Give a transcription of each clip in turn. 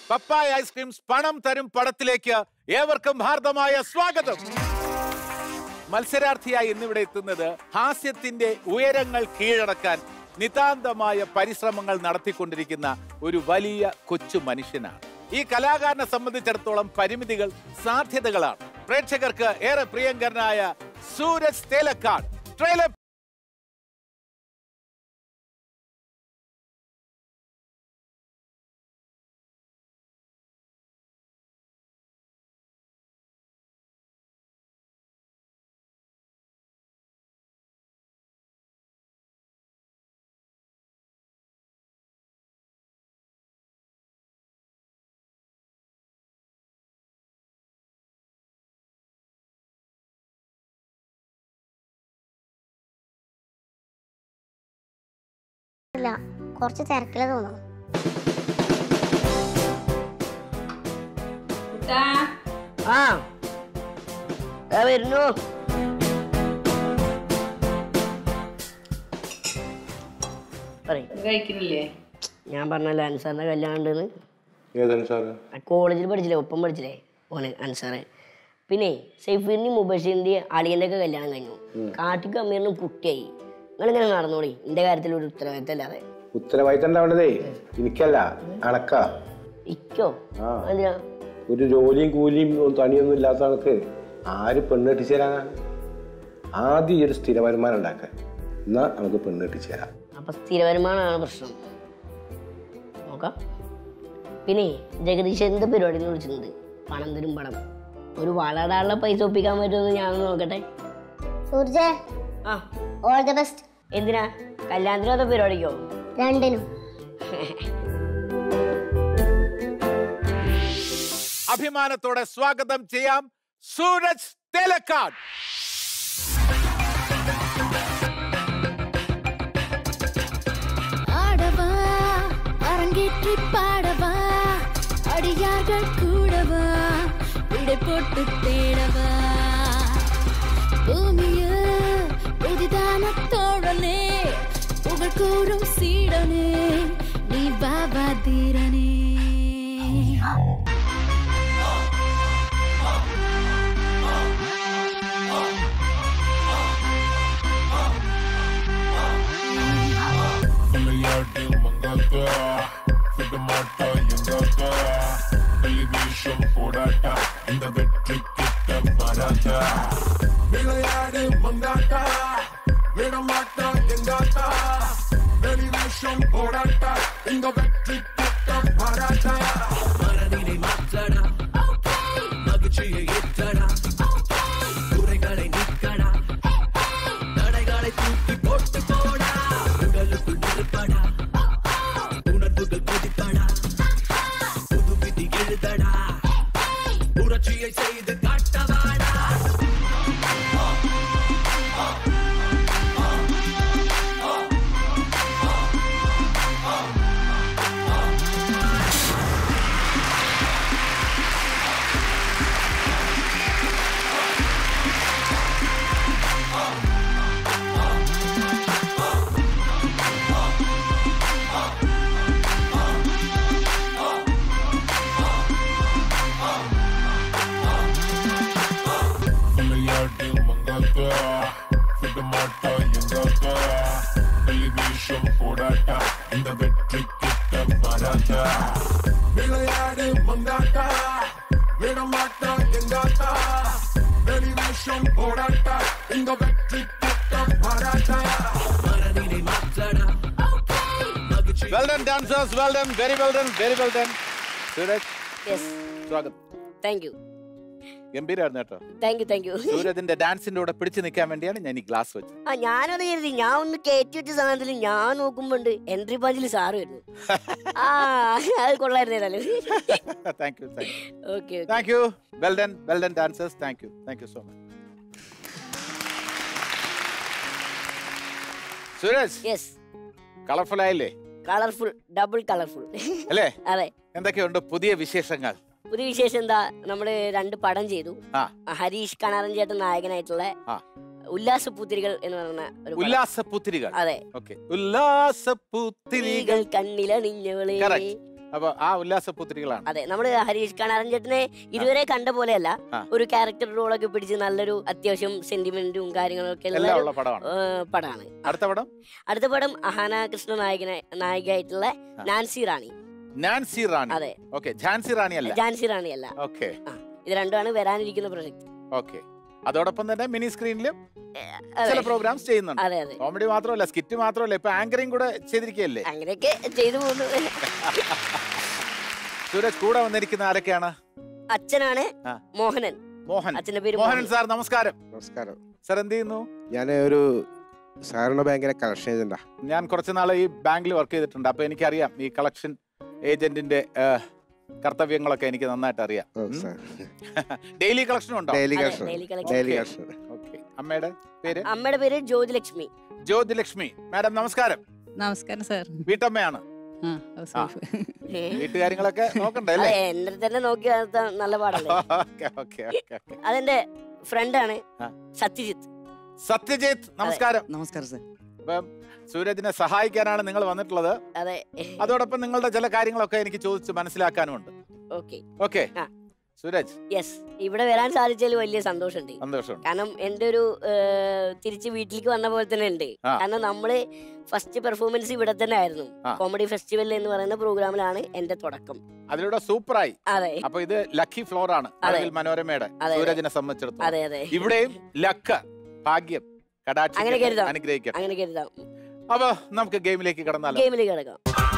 പപ്പായ ice creams പണം തരും പടത്തിലേക്ക് ഏവർക്കും ഹാർദമായ സ്വാഗതം മത്സരാർത്ഥിയായി ഇന്നിവിടെ എത്തുന്നത് ഹാസ്യത്തിന്റെ ഉയരങ്ങൾ കീഴടക്കാൻ നിതാന്തമായ പരിശ്രമങ്ങൾ നടത്തിക്കൊണ്ടിരിക്കുന്ന ഒരു വലിയ കൊച്ചു മനുഷ്യനാണ് ഈ കലാകാരനെ സംബന്ധിച്ചിടത്തോളം പരിമിതികൾ സാധ്യതകളാണ് പ്രേക്ഷകർക്ക് ഏറെ പ്രിയങ്കരനായ സൂരജ് തേലക്കാട് ട്രെയിലർ ഇല്ല കുറച്ച് തിരക്കില തോന്നുന്നു ആ ദാ വരുന്നു പറയ് കഴിക്കുന്നില്ലേ ഞാൻ പറഞ്ഞല്ലോ അൻസാറിന്റെ കല്യാണം ഉണ്ടെന്ന് ഏതാണ് സാറ് ആ കോളേജിൽ പഠിച്ചില്ലേ ഒപ്പം പഠിച്ചില്ലേ ഓന് അൻസാറ് പിന്നെ സൈഫീറിന്റെയും മുബഷീറിന്റെയും അളിയന്റെ ഒക്കെ കല്യാണം കഴിഞ്ഞു കാട്ടിക്ക് അമ്മീറിനും കുട്ടിയായി നിങ്ങളിങ്ങനെ നടന്നോളി എന്റെ കാര്യത്തിൽ ഒരു ഉത്തരവാദിത്തം അല്ലാതെ ഉത്തരവാദിത്തം ഉണ്ടാവേണ്ടതേ എനിക്കല്ല അണക്കാ ഇക്കോ ആ. എന്തിനാ ഒരു ജോലിയും കൂലിയും ഒന്നും തണിയൊന്നും ഇല്ലാത്ത ആൾക്ക് ആര് പെണ്ണ് കെട്ടിച്ചു തരാനാണ് ആദ്യം ഈ ഒരു സ്ഥിര വരുമാനം ഉണ്ടാക്കാൻ എന്നാ നമുക്ക് പെണ്ണ് കെട്ടിച്ചു തരാം അപ്പൊ സ്ഥിര വരുമാനമാണ് പ്രശ്നം നോക്കാം പിന്നെ ജഗദീശന്റെ പരിപാടിയിൽ വിളിച്ചിട്ടുണ്ട് പണം തരും പണം ഒരു വളടാനുള്ള പൈസ ഒപ്പിക്കാൻ പറ്റുമെന്ന് ഞാൻ നോക്കട്ടെ സൂർജ് ആ ഓൾ ദി ബെസ്റ്റ് എന്തിനാ കല്യാണത്തിനോ അതോ പരിപാടിക്കോ രണ്ടിനും അഭിമാനത്തോടെ സ്വാഗതം ചെയ്യാം സൂരജ് തേലക്കാട് ஆடவா அரங்கேற்றி பாடவா அடியார்கள் கூடவா விடை போட்டு தேடவா பூமியில் புதிதான தோழனே புகழ் கூறும் சீடனே நீ பாபா தீரனே விளையாட்டு மங்காத்தா விடமாட்டா எங்காத்தா டெலிவிஷன் போடாட்டா இந்த வெற்றி கிட்ட வராதா விளையாடு மங்காத்தா விடமாட்டா எங்காத்தா டெலிவிஷன் போடாட்டா இந்த வெற்றி கிட்ட வராதா மனதினை மாற்றடா மகிழ்ச்சியை ஏற்றடா குறைகளை நீக்கடா தடைகளை தூக்கி போட்டு போடா உடலுக்குள் நெருப்படா உணர்வுகள் கொதிப்படா புது விதி எழுதடா புரட்சியை செய்து காட்டவாடா விளையாட்டு மங்காத்தா விடமாட்டா எங்காத்தா டெலிவிஷன் போடாட்டா இந்த வெற்றி கிட்ட வராதா விளையாடு மங்காத்தா விடமாட்டா எங்காத்தா டெலிவிஷன் போடாட்டா இந்த வெற்றி கிட்ட வராதா மனதினை மாற்றடா மகிழ்ச்சி well done dancers well done very well done very well done Sooraj yes സ്വാഗതം താങ്ക് യു ഗംഭീരായിരുന്നു കേട്ടോ താങ്ക് യു താങ്ക് യു സൂരജിന്റെ ഡാൻസിന്റെ കൂടെ പിടിച്ചു നിൽക്കാൻ വേണ്ടിയാണ് ഞാൻ ഈ ഗ്ലാസ് വെച്ചത് ആ ഞാനത് കരുതി ഞാൻ ഒന്ന് കയറ്റി വെച്ച സാധനത്തിൽ ഞാൻ നോക്കുമ്പോണ്ട് എൻട്രി പഞ്ചിൽ സാറ് വരുന്നു ആ അത് കൊള്ളായിരുന്നു ഏതായാലും thank you thank you okay thank you well done well done dancers thank you thank you so much Suresh yes colourful ആയില്ലേ കളർഫുൾ ഡബിൾ കളർഫുൾ അല്ലേ അതെ എന്തൊക്കെയുണ്ട് പുതിയ വിശേഷങ്ങൾ പുതിയ വിശേഷം എന്താ നമ്മള് രണ്ട് പടം ചെയ്തു ആ ഹരീഷ് കണാറൻ ചേട്ടൻ നായകനായിട്ടുള്ള ആ. ഉല്ലാസ പൂത്തിരികൾ എന്ന് പറയുന്ന ഒരു പടം. ഉല്ലാസ പുത്തിരികൾ അതെ ഓക്കെ ഉല്ലാസ പുത്തിരികൾ തിരികൾ കണ്ണിലണിഞ്ഞവളെ Correct. അപ്പൊ ആ ഉല്ലാസപുത്രികളാണ് അതെ നമ്മള് ഹരീഷ് കണാരൻ ചേട്ടനെ ഇതുവരെ കണ്ട പോലെയല്ല ആ. ഒരു ക്യാരക്ടർ റോളൊക്കെ പിടിച്ച് നല്ലൊരു അത്യാവശ്യം സെന്റിമെന്റും കാര്യങ്ങളൊക്കെ ഉള്ള എല്ലാം ഒരു, ഉള്ള പടമാണ് ഏ, പടമാണ് അടുത്ത പടം അടുത്ത പടം അഹാന കൃഷ്ണ നായകന നായികയായിട്ടുള്ള ആ. നാൻസി റാണി നാൻസി റാണി അതെ ഓക്കെ ഝാൻസി റാണി അല്ല ജാൻസി റാണി അല്ല ഓക്കെ ആ, ഇത് രണ്ടുമാണ് വരാനിരിക്കുന്ന പ്രൊജക്ട് ഓക്കെ അതോടൊപ്പം തന്നെ മിനി സ്ക്രീനിലും ചില പ്രോഗ്രാംസ് ചെയ്യുന്നുണ്ട് അതെ അതെ കോമഡി മാത്രമല്ല സ്കിറ്റ് മാത്രമല്ല ഇപ്പൊ ആങ്കറിങ് കൂടെ ചെയ്തിരിക്കുകയല്ലേ അങ്ങനെയൊക്കെ ചെയ്തു പോകുന്നു സൂരജ് കൂടെ വന്നിരിക്കുന്ന ആരൊക്കെയാണ് അച്ഛനാണ് ആ. മോഹനൻ മോഹൻ അച്ഛന്റെ പേര് മോഹൻ മോഹനൻ സാർ നമസ്കാരം നമസ്കാരം സാർ എന്ത് ചെയ്യുന്നു ഞാൻ ഒരു സഹകരണ ബാങ്കിലെ കളക്ഷൻ ഏജന്റാ ഞാൻ കുറച്ച് നാൾ ഈ ബാങ്കിൽ വർക്ക് ചെയ്തിട്ടുണ്ട് അപ്പൊ എനിക്കറിയാം ഈ കളക്ഷൻ ഏജന്റിന്റെ ഏഹ്, കർത്തവ്യങ്ങളൊക്കെ എനിക്ക് നന്നായിട്ട് അറിയാം ഓ, സാർ. ഡെയിലി കളക്ഷൻ ഉണ്ടോ ഡെയിലി അതെ, collection daily collection. Daily Okay. Collection okay അമ്മയുടെ പേര് അമ്മയുടെ പേര് ജ്യോതിലക്ഷ്മി ജ്യോതിലക്ഷ്മി മാഡം നമസ്കാരം നമസ്കാരം സാർ വീട്ടമ്മയാണ് ആ ഹൗസ് വൈഫ് ഏ? വീട്ടുകാര്യങ്ങളൊക്കെ നോക്കണ്ടേ അതെ അല്ലേ എന്നെ തന്നെ നോക്കി വളർത്താൻ നല്ല പാടല്ലേ ഓക്കെ ഓക്കെ ഓക്കെ അതെന്റെ ഫ്രണ്ടാണ് ആ. സത്യജിത്ത് സത്യജിത്ത് നമസ്കാരം നമസ്കാരം സാർ അപ്പം സൂരജിനെ സഹായിക്കാനാണ് നിങ്ങൾ വന്നിട്ടുള്ളത് അതെ അതോടൊപ്പം നിങ്ങളുടെ ചില കാര്യങ്ങളൊക്കെ എനിക്ക് ചോദിച്ച് മനസ്സിലാക്കാനുമുണ്ട് ഓക്കെ ഓക്കെ ആ. സൂരജ് യെസ് ഇവിടെ വരാൻ സാധിച്ചതിൽ വലിയ സന്തോഷമുണ്ട് സന്തോഷമുണ്ട് കാരണം എൻ്റെ ഒരു ഏ, തിരിച്ച് വീട്ടിലേക്ക് വന്ന പോലെ തന്നെ ഉണ്ട് ആ. കാരണം നമ്മള് ഫസ്റ്റ് പെർഫോമൻസ് ഇവിടെ തന്നെ ആയിരുന്നു ആ. കോമഡി ഫെസ്റ്റിവൽ എന്ന് പറയുന്ന പ്രോഗ്രാമിലാണ് എന്റെ തുടക്കം അതിലൂടെ സൂപ്പറായി അതെ അപ്പൊ ഇത് ലക്കി ഫ്ലോർ ആണ് അതെ. അളവിൽ മനോരമയുടെ അതെ. സൂരജിനെ സംബന്ധിച്ചിടത്തോളം അതെ അതെ ഇവിടെയും ലക്ക് ഭാഗ്യം അങ്ങനെ കടാക്ഷി കരുതാം. അനുഗ്രഹിക്കട്ടെ അങ്ങനെ കരുതാം അപ്പൊ നമുക്ക് ഗെയിമിലേക്ക് കടന്നാലോ ഗെയിമിൽ കിടക്കാം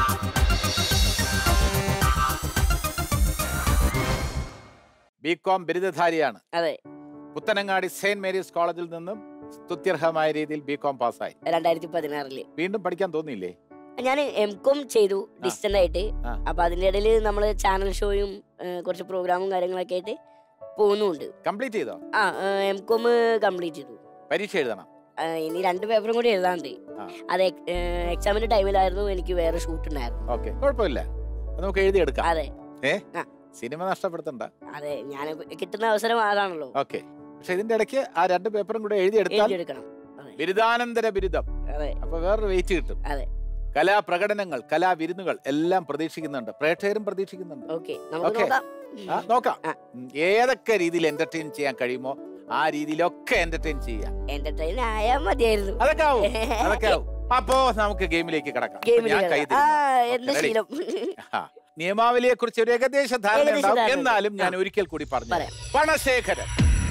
ബി കോം ബിരുദധാരിയാണ് അതെ പുത്തനങ്ങാടി സെയിന്റ് മേരീസ് കോളേജിൽ നിന്നും സ്തുത്യർഹമായ രീതിയിൽ ബി കോം പാസ്സായി രണ്ടായിരത്തി പതിനാറില് വീണ്ടും പഠിക്കാൻ തോന്നിയില്ലേ ഞാൻ എം കോം ചെയ്തു ഡിസ്റ്റന്റ് ആയിട്ട് ആ. അപ്പൊ അതിന്റെ ഇടയിൽ നമ്മൾ ചാനൽ ഷോയും ഏ, കുറച്ച് പ്രോഗ്രാമും കാര്യങ്ങളൊക്കെ ആയിട്ട് പോകുന്നുണ്ട് കംപ്ലീറ്റ് ചെയ്തോ ആ എം കോം കംപ്ലീറ്റ് ചെയ്തു പരീക്ഷ എഴുതണം ആ, ഇനി രണ്ട് പേപ്പറും കൂടി എഴുതാണ്ട് ആ. അത് എക്സാമിന്റെ ടൈമിലായിരുന്നു എനിക്ക് വേറെ ഷൂട്ട് ഉണ്ടായിരുന്നു ഓക്കെ കുഴപ്പമില്ല അത് നമുക്ക് എഴുതിയെടുക്കാം അതെ ഏ ആ. സിനിമ നഷ്ടപ്പെടുത്തണ്ട അതെ ഞാൻ കിട്ടുന്ന അവസരം അതാണല്ലോ ഓക്കെ പക്ഷെ ഇതിന്റെ ഇടയ്ക്ക് ആ രണ്ട് പേപ്പറും കൂടെ എഴുതിയെടുത്താൽ എഴുതിയെടുക്കണം അതെ ബിരുദാനന്തര ബിരുദം അതെ അപ്പൊ വേറൊരു വെയിറ്റ് കിട്ടും അതെ. കലാപ്രകടനങ്ങൾ കലാവിരുന്നുകൾ എല്ലാം പ്രതീക്ഷിക്കുന്നുണ്ട് പ്രേക്ഷകരും പ്രതീക്ഷിക്കുന്നുണ്ട് ഓക്കെ നമുക്ക് Okay. നോക്കാം ആ, നോക്കാം ആ. ഉം, ഏതൊക്കെ രീതിയിൽ എന്റർടൈൻ ചെയ്യാൻ കഴിയുമോ ആ രീതിയിലൊക്കെ എന്റർടൈൻ ചെയ്യാം എന്റർടൈൻ ആയാൽ മതിയായിരുന്നു അതൊക്കെ ആവും അതൊക്കെ ആവും അപ്പോ നമുക്ക് ഗെയിമിലേക്ക് കടക്കാം അപ്പൊ ഗെയിമിൽ ഞാൻ കൈ ആ തരുന്നു. എന്റെ Okay, ready? ശീലം ആ, നിയമാവലിയെ കുറിച്ച് ഒരു ഏകദേശ ധാരണ ഏകദേശ ഉണ്ടാവും ധാരണ എന്നാലും ഉണ്ട്. ഞാൻ ആ. ഒരിക്കൽ കൂടി പറഞ്ഞു പറയാം. പണശേഖരൻ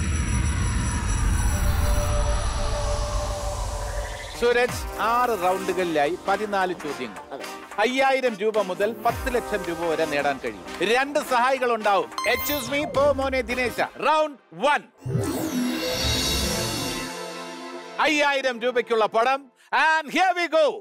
സുരജ് ആറ് റൗണ്ടുകളിലായി പതിനാല് ചോദ്യങ്ങൾ അതെ. അയ്യായിരം രൂപ മുതൽ പത്ത് ലക്ഷം രൂപ വരെ നേടാൻ കഴിയും രണ്ട് സഹായികൾ ഉണ്ടാവും എക്സ്ക്യൂസ് മീ പോ മോനെ ദിനേശ റൗണ്ട് വൺ അയ്യായിരം രൂപയ്ക്കുള്ള പടം ആൻഡ് ഹിയർ വി ഗോ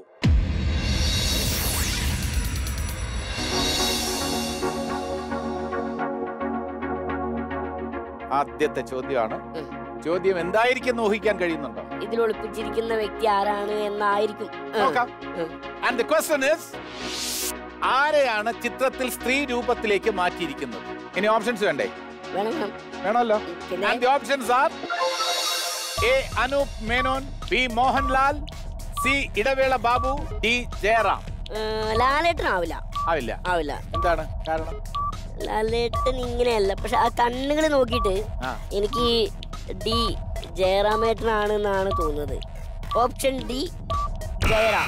ആദ്യത്തെ ചോദ്യമാണ് ഉം. ചോദ്യം എന്തായിരിക്കും എന്ന് ഊഹിക്കാൻ കഴിയുന്നുണ്ടോ ഇതിൽ ഒളിപ്പിച്ചിരിക്കുന്ന വ്യക്തി ആരാണ് എന്നായിരിക്കും ആ. നോക്കാം ഉം. ആൻഡ് ദി ക്വസ്റ്റ്യൻ ഇസ് ആരെയാണ് ചിത്രത്തിൽ സ്ത്രീ രൂപത്തിലേക്ക് മാറ്റിയിരിക്കുന്നത് ഇനി ഓപ്ഷൻസ് വേണ്ടേ വേണം വേണം വേണമല്ലോ പിന്നെ and the options are A Anoop Menon B Mohanlal C Idavela Babu D Jayaram ഏ, ലാലേട്ടനാവില്ല ആവില്ല ആവില്ല എന്താണ് കാരണം ലാലേട്ടൻ ഇങ്ങനെയല്ല പക്ഷെ ആ കണ്ണുകൾ നോക്കിയിട്ട് ആ എനിക്ക് ഡി ജയറാമേട്ടനാണ് എന്നാണ് തോന്നുന്നത് ഓപ്ഷൻ ഡി ജയറാം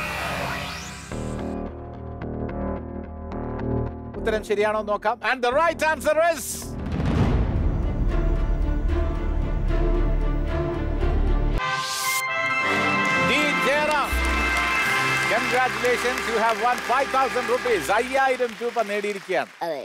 ഉത്തരം ശരിയാണോ എന്ന് നോക്കാം and the right answer is D Jayaram congratulations you have won five thousand rupees അയ്യായിരം രൂപ നേടിയിരിക്കുകയാണ് അതെ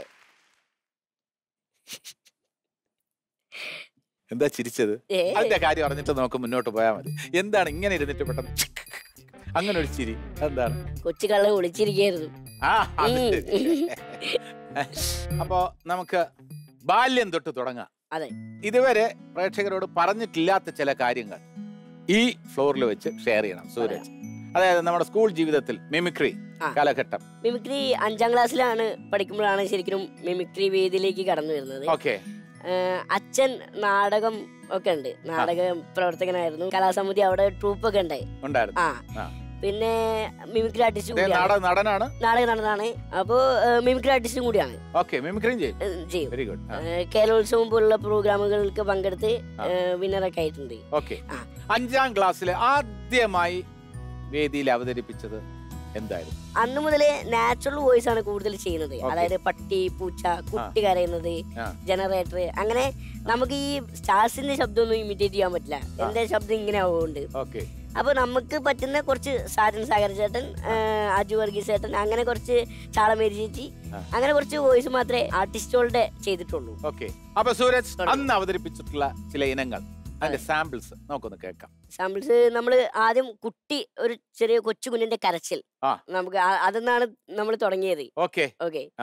എന്താ ചിരിച്ചത് ഏ. അതിന്റെ കാര്യം അറിഞ്ഞിട്ട് നമുക്ക് മുന്നോട്ട് പോയാൽ മതി എന്താണ് ഇങ്ങനെ ഇരുന്നിട്ട് പെട്ടെന്ന് അങ്ങനെ ഒരു ചിരി എന്താണ് കൊച്ചു കള്ളൻ ഒളിച്ചിരിക്കായിരുന്നു ആ അത് ഉം. ശരി. അപ്പോ നമുക്ക് ബാല്യം തൊട്ട് തുടങ്ങാം അതെ. ഇതുവരെ പ്രേക്ഷകരോട് പറഞ്ഞിട്ടില്ലാത്ത ചില കാര്യങ്ങൾ ഈ ഫ്ലോറിൽ വെച്ച് ഷെയർ ചെയ്യണം സൂരജ് അതായത് നമ്മുടെ സ്കൂൾ ജീവിതത്തിൽ മിമിക്രി ആ. കാലഘട്ടം മിമിക്രി അഞ്ചാം ക്ലാസ്സിലാണ് പഠിക്കുമ്പോഴാണ് ശരിക്കും മിമിക്രി വേദിയിലേക്ക് കടന്നു വരുന്നത് ഓക്കെ ഏഹ് അച്ഛൻ നാടകം ഒക്കെ ഉണ്ട് നാടക പ്രവർത്തകനായിരുന്നു കലാസമിതി അവിടെ ട്രൂപ്പ് ഒക്കെ ഉണ്ടായി ഉണ്ടായിരുന്നു ആ ആ. പിന്നെ മിമിക്രി ആർട്ടിസ്റ്റ് അദ്ദേഹം കൂടിയാണ് നാടക നടനാണ് നാടക നടനാണ് അപ്പോ മിമിക്രി ആർട്ടിസ്റ്റും കൂടിയാണ് ഓക്കെ മിമിക്രിയും ചെയ്യും ഏഹ്, ചെയ്യും വെരി ഗുഡ് ഏഹ്, കേരളോത്സവം പോലുള്ള പ്രോഗ്രാമുകൾക്ക് പങ്കെടുത്ത് ആ. വിന്നറൊക്കെ ആയിട്ടുണ്ട് ഓക്കെ ആ. അഞ്ചാം ക്ലാസ്സിൽ ആദ്യമായി വേദിയിൽ അവതരിപ്പിച്ചത് എന്തായിരുന്നു അന്ന് മുതലേ നാച്ചുറൽ വോയിസ് ആണ് കൂടുതൽ ചെയ്യുന്നത് Okay. അതായത് പട്ടി പൂച്ച കുട്ടി കരയുന്നത് ആ. ജനറേറ്റർ അങ്ങനെ നമുക്ക് ഈ സ്റ്റാർസിന്റെ ശബ്ദമൊന്നും ഇമിറ്റേറ്റ് ചെയ്യാൻ പറ്റില്ല എന്റെ ശബ്ദം ഇങ്ങനെ ആവുകൊണ്ട് ഓക്കെ അപ്പൊ നമുക്ക് പറ്റുന്ന കുറച്ച് സാജൻ സാഗർ ചേട്ടൻ ആ, അജു വർഗീസ് ചേട്ടൻ അങ്ങനെ കുറച്ച് ചാളമേരി ചേച്ചി ആ. അങ്ങനെ കുറച്ച് വോയിസ് മാത്രമേ ആർട്ടിസ്റ്റുകളുടെ ചെയ്തിട്ടുള്ളൂ ഓക്കെ അപ്പൊ സൂരജ് തുടങ്ങി. അന്ന് അവതരിപ്പിച്ചിട്ടുള്ള ചില ഇനങ്ങൾ അതിന്റെ സാമ്പിൾസ് നമുക്കൊന്ന് കേൾക്കാം സാമ്പിൾസ് നമ്മൾ ആദ്യം കുട്ടി ഒരു ചെറിയ കൊച്ചു കുഞ്ഞിന്റെ കരച്ചിൽ ആ. നമുക്ക് ആ- അതെന്നാണ് നമ്മൾ തുടങ്ങിയത് ഓക്കെ ഓക്കെ ആ.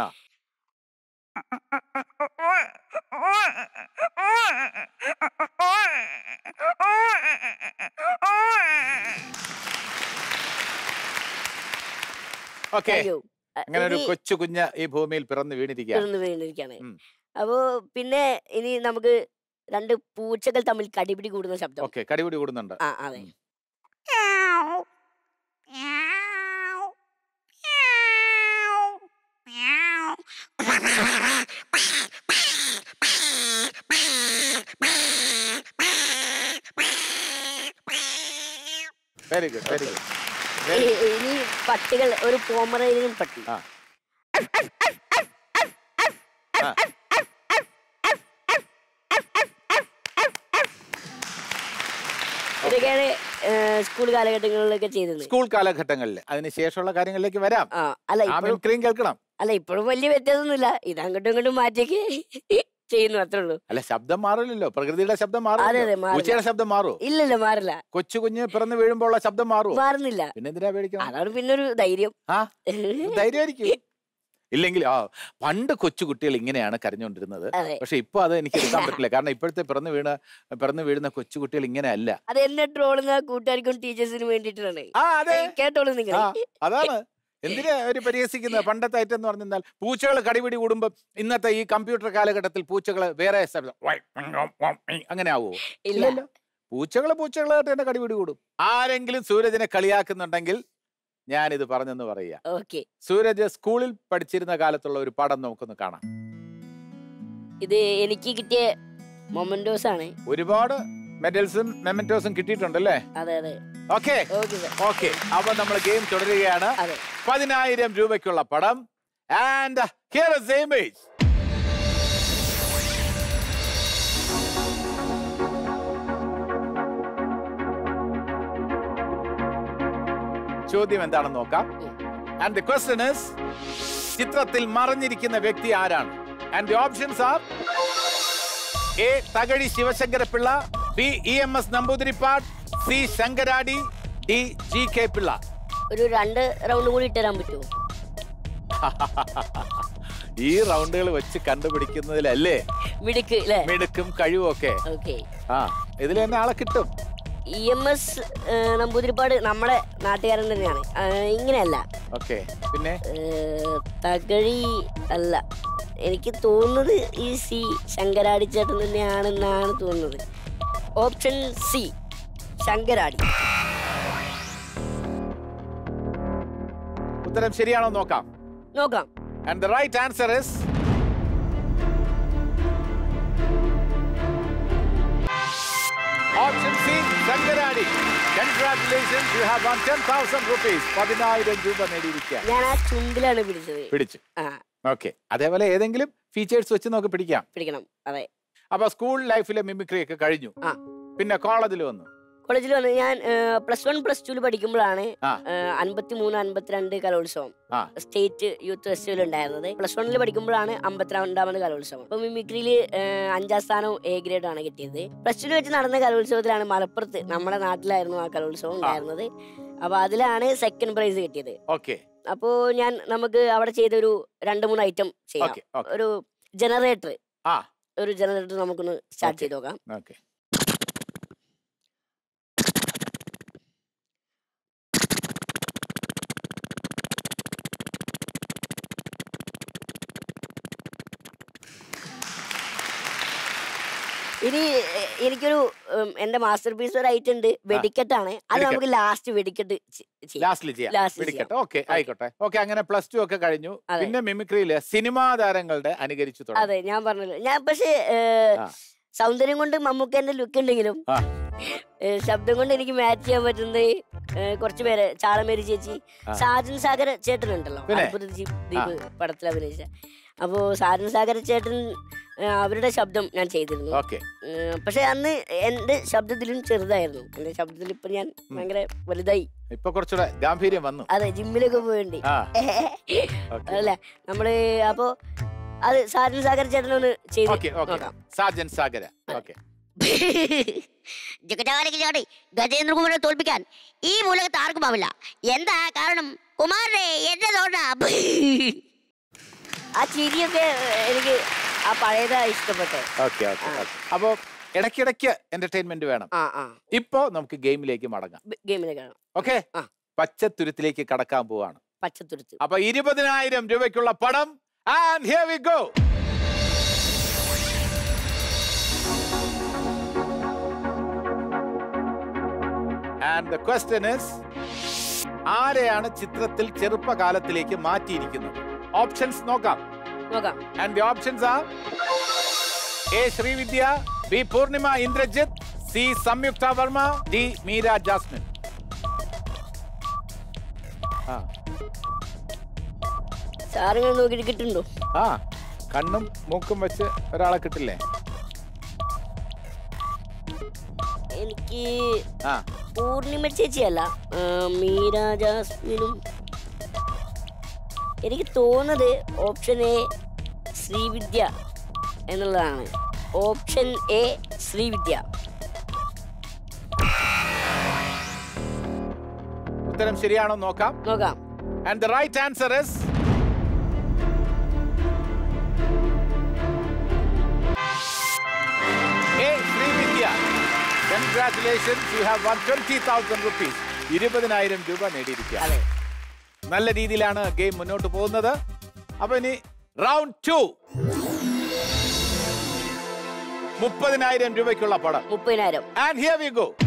ഓക്കെ താങ്ക് യു അങ്ങനെ ഒരു കൊച്ചു കുഞ്ഞ് ഈ ഭൂമിയിൽ പിറന്നു വീണിരിക്കുക തീർന്നു വീണിരിക്കാണ് ഉം. അപ്പോ പിന്നെ ഇനി നമുക്ക് രണ്ട് പൂച്ചകൾ തമ്മിൽ കടിപിടി കൂടുന്ന ശബ്ദം ഓക്കെ കടിപിടി കൂടുന്നുണ്ട് ആ അതെ ഉം. വെരി ഗുഡ് വെരി ഗുഡ് ഇ- ഇനി പട്ടികൾ ഒരു പോമറേനിയൻ പട്ടി ആ. ആ. ഇതൊക്കെയാണ് സ്കൂൾ കാലഘട്ടങ്ങളിലൊക്കെ ചെയ്തത് സ്കൂൾ കാലഘട്ടങ്ങളിൽ അതിനുശേഷമുള്ള കാര്യങ്ങളിലേക്ക് വരാം ആ അല്ല ആ ഇപ്പോഴും മിമിക്രിയും കേൾക്കണം അല്ല ഇപ്പോഴും വലിയ വ്യത്യാസമൊന്നുമില്ല ഇത് അങ്ങോട്ടും ഇങ്ങോട്ടും മാറ്റിയൊക്കെ ചെയ്യുന്നു അത്രേ ഉള്ളൂ അല്ല ശബ്ദം മാറില്ലല്ലോ പ്രകൃതിയുടെ ശബ്ദം അതെ, അതെ, മാറും മാറില്ല. ഉച്ചയുടെ ശബ്ദം മാറൂ ഇല്ലല്ല മാറില്ല കൊച്ചു കുഞ്ഞ് പിറന്നു വീഴുമ്പോൾ ഉള്ള ശബ്ദം മാറുമോ മാറുന്നില്ല പിന്നെ എന്തിനാ പേടിക്കണം അതാണ് പിന്നെ ഒരു ധൈര്യം ആ ധൈര്യമായിരിക്കും ഇല്ലെങ്കിൽ ആ പണ്ട് കൊച്ചു കുട്ടികൾ ഇങ്ങനെയാണ് കരഞ്ഞുകൊണ്ടിരുന്നത് അതെ പക്ഷെ ഇപ്പൊ അത് എനിക്ക് എടുക്കാൻ പറ്റില്ല കാരണം ഇപ്പോഴത്തെ പിറന്നു വീണ പിറന്നു വീഴുന്ന കൊച്ചു കുട്ടികൾ ഇങ്ങനെ അല്ല അത് എന്നെ ട്രോളുന്ന കൂട്ടുകാർക്കും ടീച്ചേഴ്സിനും വേണ്ടിയിട്ടാണ് ആ അതെ കേട്ടോളൂ നിങ്ങൾ ആ അതാണ് എന്തിനാ അവര് പരിഹസിക്കുന്നത് പണ്ടത്തെ ഐറ്റം എന്ന് പറഞ്ഞാൽ പൂച്ചകൾ കടിപിടി കൂടുമ്പോൾ ഇന്നത്തെ ഈ കമ്പ്യൂട്ടർ കാലഘട്ടത്തിൽ പൂച്ചകൾ വേറെ ശബ്ദം വൈ, ഉം, ഉം, ഉം, അങ്ങനെ ആവുമോ ഇല്ല ഇല്ലല്ലോ പൂച്ചകള് പൂച്ചകളായിട്ട് തന്നെ കടിപിടി കൂടും ആരെങ്കിലും സൂരജിനെ കളിയാക്കുന്നുണ്ടെങ്കിൽ ഞാനിത് പറഞ്ഞെന്ന് പറയുക ഓക്കെ സൂരജ് സ്കൂളിൽ പഠിച്ചിരുന്ന കാലത്തുള്ള ഒരു പടം നമുക്കൊന്ന് കാണാം ഇത് എനിക്ക് കിട്ടിയ മൊമെന്റോസ് ആണ് ഒരുപാട് മെഡൽസും മെമന്റോസും കിട്ടിയിട്ടുണ്ടല്ലേ അതെ അതെ ഓക്കെ ഓക്കെ സാർ ഓക്കെ അപ്പൊ നമ്മൾ ഗെയിം തുടരുകയാണ് അതെ പതിനായിരം രൂപയ്ക്കുള്ള പടം and here is the image ചോദ്യം എന്താണെന്ന് നോക്കാം ആൻഡ് ദി ക്വസ്റ്റ്യൻ ഇസ് ചിത്രത്തിൽ മറഞ്ഞിരിക്കുന്ന വ്യക്തി ആരാണ് and the options are A Thakazhi Sivasankara Pillai B E M S Namboodiripad C Sankaradi D G K Pillai ഒരു രണ്ട് റൗണ്ട് കൂടി ഇട്ടുതരാൻ പറ്റുമോ ഈ റൗണ്ടുകൾ വെച്ച് കണ്ടുപിടിക്കുന്നതിലല്ലേ മിടുക്ക് അല്ലേ മിടുക്കും കഴിവും ഒക്കെ ഓക്കെ ആ ഇതിൽ തന്നെ ആളെ കിട്ടും ഇ എം എസ് നമ്പൂതിരിപ്പാട് നമ്മുടെ നാട്ടുകാരൻ തന്നെയാണ് ആ, ഇങ്ങനെയല്ല ഓക്കെ പിന്നെ ഏ, തകഴി അല്ല എനിക്ക് തോന്നുന്നത് ഈ സി ശങ്കരാടി ചേട്ടൻ തന്നെയാണെന്നാണ് തോന്നുന്നത് ഓപ്ഷൻ സി ശങ്കരാടി ഉത്തരം ശരിയാണോ നോക്കാം നോക്കാം and the right answer is option C Sankaradi congratulations you have won ten thousand rupees പതിനായിരം രൂപ നേടിയിരിക്കുക ഞാൻ ആ ചുണ്ടിലാണ് പിടിച്ചത് പിടിച്ചു ആ ഓക്കെ അതേപോലെ ഏതെങ്കിലും ഫീച്ചേഴ്സ് വെച്ച് നമുക്ക് പിടിക്കാം പിടിക്കണം അതെ അപ്പൊ സ്കൂൾ ലൈഫിലെ മിമിക്രി ഒക്കെ കഴിഞ്ഞു ആ. പിന്നെ കോളേജിൽ വന്നു കോളേജിൽ വന്ന് ഞാൻ പ്ലസ് വൺ പ്ലസ് ടുവിൽ പഠിക്കുമ്പോഴാണ് ആ. അൻപത്തി മൂന്ന് അൻപത്തിരണ്ട് കലോത്സവം ആ. സ്റ്റേറ്റ് യൂത്ത് ഫെസ്റ്റിവൽ ഉണ്ടായിരുന്നത് പ്ലസ് വണ്ണിൽ പഠിക്കുമ്പോഴാണ് അമ്പത്തിരണ്ടാമത് കലോത്സവം അപ്പൊ മിമിക്രിയിൽ അഞ്ചാം സ്ഥാനവും എ ഗ്രേഡ് ആണ് കിട്ടിയത് പ്ലസ് ടുവിൽ വെച്ച് നടന്ന കലോത്സവത്തിലാണ് മലപ്പുറത്ത് നമ്മുടെ നാട്ടിലായിരുന്നു ആ കലോത്സവം ഉണ്ടായിരുന്നത് അപ്പൊ അതിലാണ് സെക്കൻഡ് പ്രൈസ് കിട്ടിയത് ഓക്കെ അപ്പോ ഞാൻ നമുക്ക് അവിടെ ചെയ്തൊരു രണ്ട് മൂന്ന് ഐറ്റം ചെയ്യാം ഓക്കെ ഓക്കെ ഒരു ജനറേറ്റർ ആ. ഒരു ജനറേറ്റർ നമുക്കൊന്ന് സ്റ്റാർട്ട് Okay. ചെയ്ത് നോക്കാം ഓക്കെ ഇനി എ- എനിക്കൊരു ഉം, എന്റെ മാസ്റ്റർ പീസ് ഒരു ഐറ്റം ഉണ്ട് വെടിക്കെട്ടാണ് അത് വെടിക്കെട്ട്. നമുക്ക് ലാസ്റ്റ് വെടിക്കെട്ട് ചെ- ചെയ്യാം ലാസ്റ്റിൽ ചെയ്യാം Last ല് പിടിക്കട്ടെ ചെയ്യാം. ഓക്കെ ആയിക്കോട്ടെ ഓക്കെ അങ്ങനെ പ്ലസ് ടു ഒക്കെ കഴിഞ്ഞു അതെ. പിന്നെ മിമിക്രിയില് സിനിമാ താരങ്ങളുടെ അനുകരിച്ചു തുടങ്ങി അതെ ഞാൻ പറഞ്ഞല്ലോ ഞാൻ പക്ഷേ ഏ, ആ. സൗന്ദര്യം കൊണ്ട് മമ്മൂക്കേന്റെ ലുക്ക് ഉണ്ടെങ്കിലും ആ. ഏ, ശബ്ദം കൊണ്ട് എനിക്ക് മാച്ച് ചെയ്യാൻ പറ്റുന്നത് ഏ, കുറച്ച് പേര് ചാളമേരി ചേച്ചി ആ. സാജൻ സാഗർ ചേട്ടൻ ഉണ്ടല്ലോ പിന്നെ? അത്ഭുത ദീപ് ദീപ് പടത്തിൽ അഭിനയിച്ച അപ്പോ സാജൻ സാഗർ ചേട്ടൻ ഏ, അവരുടെ ശബ്ദം ഞാൻ ചെയ്തിരുന്നു ഓക്കെ ഏ, പക്ഷെ അന്ന് എന്റെ ശബ്ദത്തിലും ചെറുതായിരുന്നു എന്റെ ശബ്ദത്തിൽ ഇപ്പൊ ഞാൻ ഭയങ്കര വലുതായി ഇപ്പൊ കുറച്ചുകൂടെ ഗാംഭീര്യം വന്നു അതെ ജിമ്മിലൊക്കെ പോയിട്ടുണ്ട് ആ ഓക്കെ അല്ല നമ്മള് അപ്പോ അത് സാജൻ സാഗർ ചേട്ടനൊന്ന് ചെയ്ത് ഓക്കെ ഓക്കെ നോക്കാം സാജൻ സാഗര ഓക്കെ ജഗജാലിക്കലോടി ഗജേന്ദ്രകുമാരനെ തോൽപ്പിക്കാൻ ഈ മൂലകത്ത് ആർക്കും ആവില്ല എന്താ കാരണം കുമാരനെ എന്റെ തോണ്ട ആ ചിരിയൊക്കെ എനിക്ക് ആ പഴയതാ ഇഷ്ടപ്പെട്ടെ ഓക്കെ ഓക്കെ അപ്പോ ഇടയ്ക്കിടയ്ക്ക് എന്റർടൈൻമെന്റ് വേണം ആ ആ ഇപ്പോ നമുക്ക് ഗെയിമിലേക്ക് മടങ്ങാം ഗെയിമിലേക്ക് കാണാം ഓക്കെ ആ. പച്ചത്തുരുത്തിലേക്ക് കടക്കാൻ പോവാണ് പച്ചത്തുരുത്ത് അപ്പൊ ഇരുപതിനായിരം രൂപയ്ക്കുള്ള പടം and here we go and the question is ആരെയാണ് ചിത്രത്തിൽ ചെറുപ്പകാലത്തിലേക്ക് മാറ്റിയിരിക്കുന്നത് ഓപ്ഷൻസ് നോക്കാം നോക്കാം and the options are A Srividya B Poornima Indrajith C Samyuktha Varma D Meera Jasmine ആ സാറിങ്ങനെ നോക്കിയിട്ട് കിട്ടുന്നുണ്ടോ ആ കണ്ണും മൂക്കും വെച്ച് ഒരാളെ കിട്ടില്ലേ എനിക്ക് ആ പൂർണിമ ചേച്ചിയല്ല ആ, മീര ജാസ്മിനും എനിക്ക് തോന്നുന്നത് ഓപ്ഷൻ എ ശ്രീവിദ്യ എന്നുള്ളതാണ് ഓപ്ഷൻ എ ശ്രീവിദ്യ ഉത്തരം ശരിയാണോ നോക്കാം നോക്കാം and the right answer is A Sreevidya congratulations you have won twenty thousand rupees ഇരുപതിനായിരം രൂപ നേടിയിരിക്കുക അതെ നല്ല രീതിയിലാണ് ഗെയിം മുന്നോട്ട് പോകുന്നത് അപ്പൊ ഇനി റൗണ്ട് ടു മുപ്പതിനായിരം രൂപയ്ക്കുള്ള പടം മുപ്പതിനായിരം ആൻഡ് ഹിയർ വി ഗോ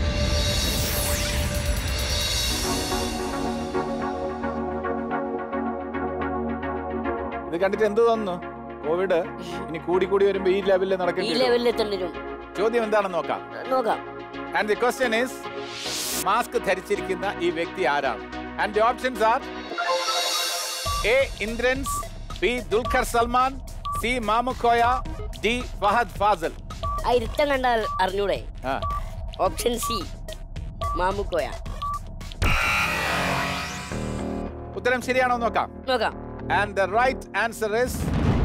ഇത് കണ്ടിട്ട് എന്ത് തോന്നുന്നു കോവിഡ് ഇനി കൂടി കൂടി വരുമ്പോ ഈ ലെവലിൽ ഈ നടക്കേണ്ടി വരും. ലെവലിൽ എത്തേണ്ടി വരും ചോദ്യം എന്താണെന്ന് നോക്കാം നോക്കാം and the question is mask ധരിച്ചിരിക്കുന്ന ഈ വ്യക്തി ആരാണ് and the options are A Indrans B Dulquer Salmaan C Mamukkoya D Fahadh Faasil ആ ഇരുത്തം കണ്ടാൽ അറിഞ്ഞൂടെ ആ ഓപ്ഷൻ സി മാമുക്കോയ ഉത്തരം ശരിയാണോ നോക്കാം നോക്കാം and the right answer is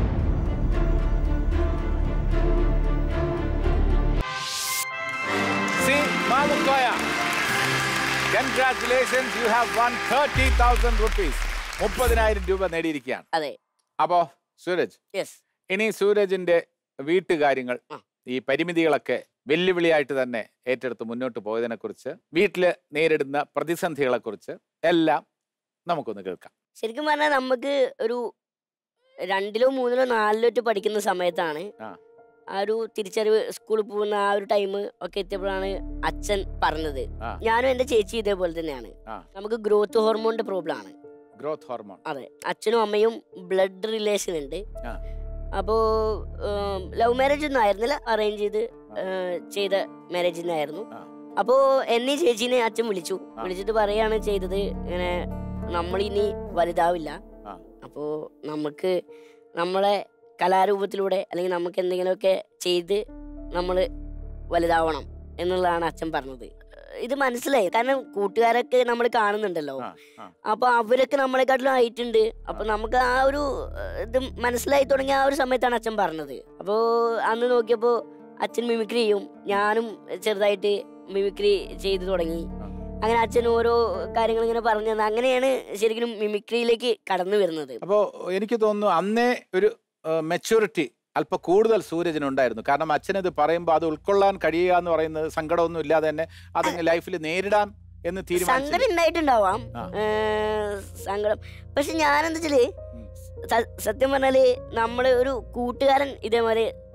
C Mamukkoya congratulations you have won thirty thousand rupees മുപ്പതിനായിരം രൂപ നേടിയിരിക്കുകയാണ് അതെ അപ്പോ സൂരജ് യെസ് ഇനി സൂരജിന്റെ വീട്ടുകാര്യങ്ങൾ ആ. ഈ പരിമിതികളൊക്കെ വെല്ലുവിളിയായിട്ട് തന്നെ ഏറ്റെടുത്ത് മുന്നോട്ട് പോയതിനെ കുറിച്ച് വീട്ടില് നേരിടുന്ന പ്രതിസന്ധികളെ കുറിച്ച് എല്ലാം നമുക്കൊന്ന് കേൾക്കാം ശരിക്കും പറഞ്ഞാൽ നമുക്ക് ഒരു രണ്ടിലോ മൂന്നിലോ നാലിലോ ഒറ്റ പഠിക്കുന്ന സമയത്താണ് ആ. ആ ഒരു തിരിച്ചറിവ് സ്കൂളിൽ പോകുന്ന ആ ഒരു ടൈം ഒക്കെ എത്തിയപ്പോഴാണ് അച്ഛൻ പറഞ്ഞത് ആ. ഞാനും എന്റെ ചേച്ചി ഇതേപോലെ തന്നെയാണ് ആ. നമുക്ക് ഗ്രോത്ത് ഹോർമോണിന്റെ പ്രോബ്ലം ആണ് ഗ്രോത്ത് ഹോർമോൺ അതെ അച്ഛനും അമ്മയും ബ്ലഡ് റിലേഷൻ ഉണ്ട് ആ. അപ്പോ ലവ് മാരേജ് ഒന്നും ആയിരുന്നില്ല അറേഞ്ച് ചെയ്ത് ഏഹ്, ചെയ്ത മാരേജ് തന്നെയായിരുന്നു ആ. അപ്പോ എന്നെ ചേച്ചീനെ അച്ഛൻ വിളിച്ചു ആ. വിളിച്ചിട്ട് പറയാണ് ചെയ്തത് ഇങ്ങനെ നമ്മളിനി വലുതാവില്ല ആ. അപ്പോ നമുക്ക് നമ്മളെ കലാരൂപത്തിലൂടെ അല്ലെങ്കിൽ നമുക്ക് എന്തെങ്കിലുമൊക്കെ ചെയ്ത് നമ്മൾ വലുതാവണം എന്നുള്ളതാണ് അച്ഛൻ പറഞ്ഞത് ഇത് മനസ്സിലായി കാരണം കൂട്ടുകാരൊക്കെ നമ്മൾ കാണുന്നുണ്ടല്ലോ ആ, ആ. അപ്പൊ അവരൊക്കെ നമ്മളെക്കാട്ടിലും ആയിട്ടുണ്ട് അപ്പൊ നമുക്ക് ആ ഒരു ഏഹ്, ഇത് മനസ്സിലായി തുടങ്ങിയ ആ ഒരു സമയത്താണ് അച്ഛൻ പറഞ്ഞത് അപ്പോ അന്ന് നോക്കിയപ്പോ അച്ഛൻ മിമിക്രി ചെയ്യും ഞാനും ചെറുതായിട്ട് മിമിക്രി ചെയ്തു തുടങ്ങി ആ. അങ്ങനെ അച്ഛൻ ഓരോ കാര്യങ്ങൾ ഇങ്ങനെ പറഞ്ഞു തന്നു അങ്ങനെയാണ് ശരിക്കും മിമിക്രിയിലേക്ക് കടന്നു വരുന്നത് അപ്പോ എനിക്ക് തോന്നുന്നു അന്നേ ഒരു മെച്യൂരിറ്റി അല്പം കൂടുതൽ സൂരജിനുണ്ടായിരുന്നു കാരണം അച്ഛനത് പറയുമ്പോൾ അത് ഉൾക്കൊള്ളാൻ കഴിയുക എന്ന് പറയുന്നത് സങ്കടമൊന്നും ഇല്ലാതെ തന്നെ അത് ലൈഫിൽ നേരിടാം എന്ന് തീരുമാനിച്ചു സങ്കടം ഉണ്ടായിട്ടുണ്ടാവാം ആ. ഏഹ്, സങ്കടം പക്ഷെ ഞാനെന്താ വെച്ചാല് ഉം. സ- സത്യം പറഞ്ഞാല് നമ്മള് ഒരു കൂട്ടുകാരൻ ഇതേമാതിരി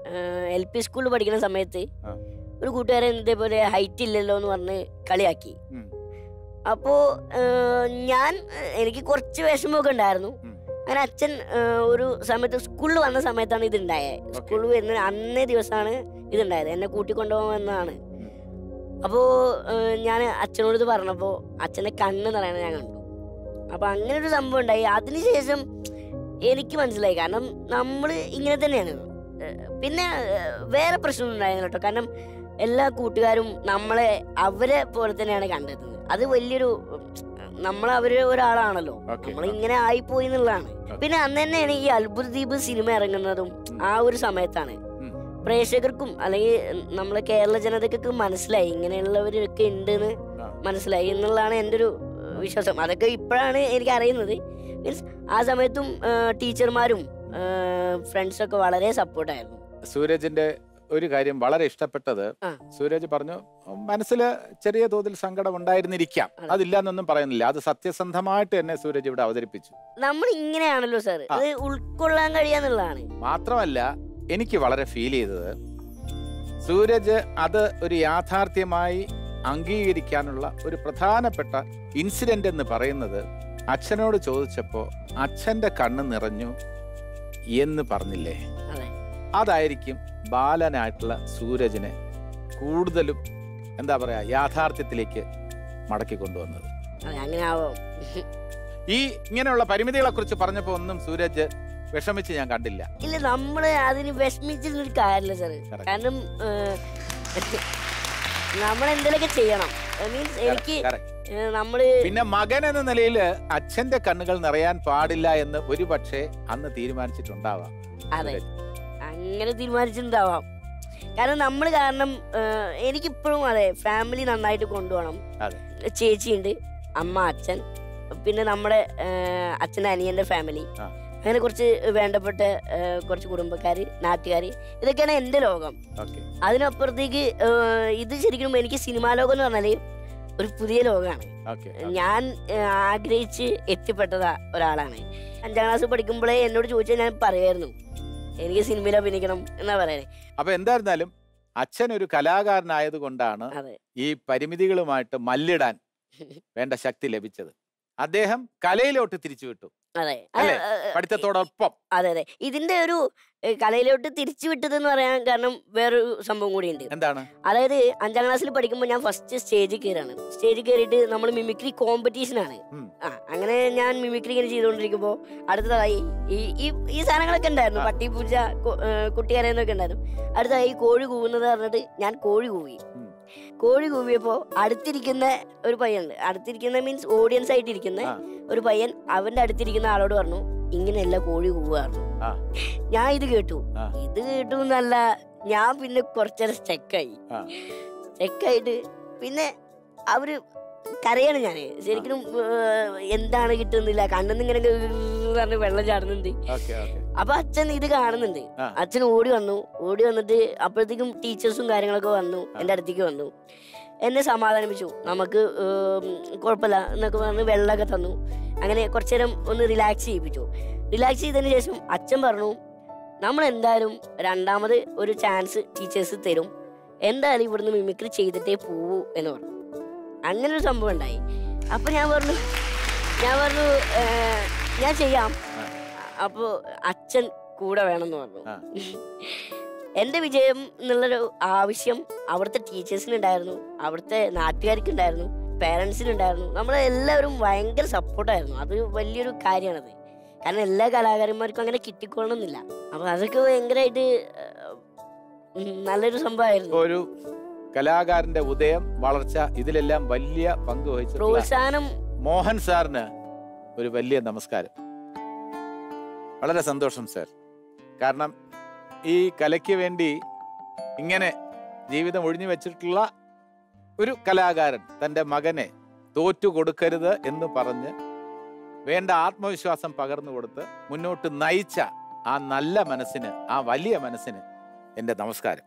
എൽ പി സ്കൂളിൽ പഠിക്കുന്ന സമയത്ത് ആ. ഒരു കൂട്ടുകാരൻ ഇതേപോലെ ഹൈറ്റ് ഇല്ലല്ലോ എന്ന് പറഞ്ഞ് കളിയാക്കി ഉം. അപ്പോ ഞാൻ ഏഹ്, എനിക്ക് കുറച്ച് വിഷമമൊക്കെ ഉണ്ടായിരുന്നു ഉം. അങ്ങനെ അച്ഛൻ ഏഹ്, ഒരു സമയത്ത് സ്കൂളിൽ വന്ന സമയത്താണ് ഇത് ഉണ്ടായത് സ്കൂളിൽ വരുന്ന അന്നേ ദിവസമാണ് ഇതുണ്ടായത് എന്നെ കൂട്ടിക്കൊണ്ടുപോകുമെന്നാണ് അപ്പോൾ ഞാൻ അച്ഛനോട് ഇത് പറഞ്ഞപ്പോൾ അച്ഛൻ്റെ കണ്ണ് നിറയണ ഞാൻ കണ്ടു അപ്പോൾ അങ്ങനെ ഒരു സംഭവം ഉണ്ടായി അതിനുശേഷം എനിക്ക് മനസ്സിലായി കാരണം നമ്മൾ ഇങ്ങനെ തന്നെയാണ് ഏഹ് പിന്നെ ഏഹ് വേറെ പ്രശ്നമൊന്നും ഉണ്ടായിരുന്നു കേട്ടോ കാരണം എല്ലാ കൂട്ടുകാരും നമ്മളെ അവരെ പോലെ തന്നെയാണ് കണ്ടെത്തുന്നത് അത് വലിയൊരു നമ്മൾ അവര് ഒരാളാണല്ലോ Okay. നമ്മൾ ഇങ്ങനെ ആയിപ്പോയി എന്നുള്ളതാണ് പിന്നെ അന്ന് തന്നെയാണ് ഈ അത്ഭുത ദ്വീപ് സിനിമ ഇറങ്ങുന്നതും ആ ഒരു സമയത്താണ് ഉം. പ്രേക്ഷകർക്കും അല്ലെങ്കിൽ നമ്മളെ കേരള ജനതയ്ക്കൊക്കെ മനസ്സിലായി ഇങ്ങനെയുള്ളവരൊക്കെ ഉണ്ടെന്ന് ആ. മനസ്സിലായി എന്നുള്ളതാണ് എൻ്റെ ഒരു ഏഹ്, വിശ്വാസം അതൊക്കെ ഇപ്പോഴാണ് എനിക്ക് അറിയുന്നത് മീൻസ് ആ സമയത്തും ഏഹ്, ടീച്ചർമാരും ഫ്രണ്ട്സൊക്കെ വളരെ സപ്പോർട്ടായിരുന്നു സൂരജിന്റെ ഒരു കാര്യം വളരെ ഇഷ്ടപ്പെട്ടത് ആ. സൂരജ് പറഞ്ഞു മനസ്സിൽ ചെറിയ തോതിൽ സങ്കടം ഉണ്ടായിരുന്നിരിക്കാം അതെ. അതില്ല എന്നൊന്നും പറയുന്നില്ല അത് സത്യസന്ധമായിട്ട് തന്നെ സൂരജ് ഇവിടെ അവതരിപ്പിച്ചു നമ്മൾ ഇങ്ങനെയാണല്ലോ സാർ ആ. അത് ഉൾക്കൊള്ളാൻ കഴിയാന്നുള്ളതാണ് മാത്രമല്ല എനിക്ക് വളരെ ഫീൽ ചെയ്തത് സൂരജ് അത് ഒരു യാഥാർത്ഥ്യമായി അംഗീകരിക്കാനുള്ള ഒരു പ്രധാനപ്പെട്ട ഇൻസിഡന്റ് എന്ന് പറയുന്നത് അച്ഛനോട് ചോദിച്ചപ്പോൾ അച്ഛന്റെ കണ്ണ് നിറഞ്ഞു എന്ന് പറഞ്ഞില്ലേ അതെ അതായിരിക്കും ബാലനായിട്ടുള്ള സൂരജിനെ കൂടുതലും എന്താ പറയാ യാഥാർത്ഥ്യത്തിലേക്ക് മടക്കി കൊണ്ടുവന്നത് അതെ അങ്ങനെ ആവാം ഈ ഇങ്ങനെയുള്ള പരിമിതികളെ കുറിച്ച് പറഞ്ഞപ്പോ ഒന്നും സൂരജ് വിഷമിച്ച് ഞാൻ കണ്ടില്ല ഇല്ല നമ്മള് അതിന് വിഷമിച്ചിരുന്നൊരു കാര്യമില്ല സാർ Correct. കാരണം നമ്മൾ എന്തെങ്കിലുമൊക്കെ ചെയ്യണം മീൻസ് എനിക്ക് Correct. ഏഹ്, നമ്മള് പിന്നെ മകൻ എന്ന നിലയിൽ അച്ഛന്റെ കണ്ണുകൾ നിറയാൻ പാടില്ല എന്ന് ഒരു പക്ഷേ അന്ന് തീരുമാനിച്ചിട്ടുണ്ടാവാം അതെ സൂരജ്. അങ്ങനെ തീരുമാനിച്ചിട്ടുണ്ടാവാം കാരണം നമ്മൾ കാരണം ഏഹ്, എനിക്കിപ്പോഴും അതെ ഫാമിലി നന്നായിട്ട് കൊണ്ടുപോകണം അതെ. ചേച്ചിയുണ്ട് അമ്മ അച്ഛൻ പിന്നെ നമ്മുടെ ഏഹ്, അച്ഛൻ്റെ അനിയന്റെ ഫാമിലി ആ. അങ്ങനെ കുറച്ച് വേണ്ടപ്പെട്ട ഏഹ്, കുറച്ച് കുടുംബക്കാര് നാട്ടുകാര് ഇതൊക്കെയാണ് എൻ്റെ ലോകം ഓക്കെ അതിനപ്പുറത്തേക്ക് ഏഹ്, ഇത് ശരിക്കും എനിക്ക് സിനിമാ ലോകം എന്ന് പറഞ്ഞാല് ഒരു പുതിയ ലോകമാണ് ഓക്കെ ഞാൻ ഏഹ്, ആഗ്രഹിച്ച് എത്തിപ്പെട്ടതാ ഒരാളാണ് അഞ്ചാം ക്ലാസ് പഠിക്കുമ്പോഴേ എന്നോട് ചോദിച്ചാൽ ഞാൻ പറയായിരുന്നു എനിക്ക് സിനിമയിൽ അഭിനയിക്കണം എന്നാ പറയണേ അപ്പൊ എന്തായിരുന്നാലും അച്ഛൻ ഒരു കലാകാരനായത് കൊണ്ടാണ് അതെ ഈ പരിമിതികളുമായിട്ട് മല്ലിടാൻ വേണ്ട ശക്തി ലഭിച്ചത് അദ്ദേഹം കലയിലോട്ട് തിരിച്ചുവിട്ടു അതെ അല്ലേ? ആ, ആ, പഠിത്തത്തോടൊപ്പം അതെ അതെ ഇതിന്റെ ഒരു ഏഹ്, കലയിലോട്ട് തിരിച്ചു വിട്ടതെന്ന് പറയാൻ കാരണം വേറൊരു സംഭവം കൂടിയുണ്ട് എന്താണ് അതായത് അഞ്ചാം ക്ലാസ്സിൽ പഠിക്കുമ്പോൾ ഞാൻ ഫസ്റ്റ് സ്റ്റേജിൽ കയറാണ് സ്റ്റേജിൽ കയറിയിട്ട് നമ്മൾ മിമിക്രി കോമ്പറ്റീഷൻ ആണ് ഉം. ആ അങ്ങനെ ഞാൻ മിമിക്രി ഇങ്ങനെ ചെയ്തുകൊണ്ടിരിക്കുമ്പോൾ അടുത്തതായി ഈ ഈ ഈ സാധനങ്ങളൊക്കെ ഉണ്ടായിരുന്നു ആ. പട്ടിപ്പൂച്ച കൊ- ഏഹ് കുട്ടികരയെന്നൊക്കെ ഉണ്ടായിരുന്നു അടുത്തതായി കോഴി കൂവുന്നത് പറഞ്ഞിട്ട് ഞാൻ കോഴി കൂവി ഉം. കോഴി കൂവിയപ്പോൾ അടുത്തിരിക്കുന്ന ഒരു പയ്യനുണ്ട് അടുത്തിരിക്കുന്ന മീൻസ് ഓഡിയൻസ് ആയിട്ട് ഇരിക്കുന്ന ആ. ഒരു പയ്യൻ അവന്റെ അടുത്തിരിക്കുന്ന ആളോട് പറഞ്ഞു ഇങ്ങനെയല്ല കോഴി കൂവാറുണ്ട് ആ. ഞാൻ ഇത് കേട്ടു ആ. ഇത് കേട്ടു എന്നല്ല ഞാൻ പിന്നെ കുറച്ചേരം സ്റ്റക്കായി ആ. സ്റ്റക്കായിട്ട് പിന്നെ അവര് കരയാണ് ഞാന് ശരിക്കും ഏഹ്, എന്താണ് കിട്ടുന്നില്ല കണ്ണെന്ന് ഇങ്ങനെ പറഞ്ഞ് വെള്ളം ചാടുന്നുണ്ട് ഓക്കെ ഓക്കെ അപ്പൊ അച്ഛൻ ഇത് കാണുന്നുണ്ട് ആ. അച്ഛൻ ഓടി വന്നു ഓടി വന്നിട്ട് അപ്പോഴത്തേക്കും ടീച്ചേഴ്സും കാര്യങ്ങളൊക്കെ വന്നു എൻ്റെ അടുത്തേക്ക് വന്നു എന്നെ സമാധാനിപ്പിച്ചു നമുക്ക് ഏം, കുഴപ്പമില്ല എന്നൊക്കെ പറഞ്ഞ് വെള്ളമൊക്കെ തന്നു അങ്ങനെ കുറച്ചു നേരം ഒന്ന് റിലാക്സ് ചെയ്യിപ്പിച്ചു റിലാക്സ് ചെയ്തതിന് ശേഷം അച്ഛൻ പറഞ്ഞു നമ്മൾ എന്തായാലും രണ്ടാമത് ഒരു ചാൻസ് ടീച്ചേഴ്സ് തരും എന്തായാലും ഇവിടുന്ന് മിമിക്രി ചെയ്തിട്ടേ പോവൂ എന്ന് പറഞ്ഞു അങ്ങനെ ഒരു സംഭവം ഉണ്ടായി അപ്പൊ ഞാൻ പറഞ്ഞു ഞാൻ പറഞ്ഞു "ഏഹ്, ഞാൻ ചെയ്യാം അപ്പോൾ അച്ഛൻ കൂടെ വേണമെന്ന് പറഞ്ഞു ആ. എൻ്റെ വിജയം എന്നുള്ളൊരു ആവശ്യം അവിടുത്തെ ടീച്ചേഴ്സിനുണ്ടായിരുന്നു അവിടുത്തെ നാട്ടുകാർക്കുണ്ടായിരുന്നു പേരൻസിനുണ്ടായിരുന്നു നമ്മളെ എല്ലാവരും ഭയങ്കര സപ്പോർട്ടായിരുന്നു അത് വലിയൊരു കാര്യമാണത് കാരണം എല്ലാ കലാകാരന്മാർക്കും അങ്ങനെ കിട്ടിക്കൊള്ളണമെന്നില്ല അപ്പൊ അതൊക്കെ ഭയങ്കരമായിട്ട് ഉം, നല്ലൊരു സംഭവമായിരുന്നു ഒരു കലാകാരന്റെ ഉദയം വളർച്ച ഇതിലെല്ലാം വലിയ പങ്ക് വഹിച്ചിട്ടുള്ള പ്രോത്സാഹനം മോഹൻ സാറിന് ഒരു വലിയ നമസ്കാരം വളരെ സന്തോഷം സാർ കാരണം ഈ കലയ്ക്ക് വേണ്ടി ഇങ്ങനെ ജീവിതം ഒഴിഞ്ഞു വെച്ചിട്ടുള്ള ഒരു കലാകാരൻ തൻ്റെ മകനെ തോറ്റു കൊടുക്കരുത് എന്ന് പറഞ്ഞ് വേണ്ട ആത്മവിശ്വാസം പകർന്നു കൊടുത്ത് മുന്നോട്ട് നയിച്ച ആ നല്ല മനസ്സിന് ആ വലിയ മനസ്സിന് എൻ്റെ നമസ്കാരം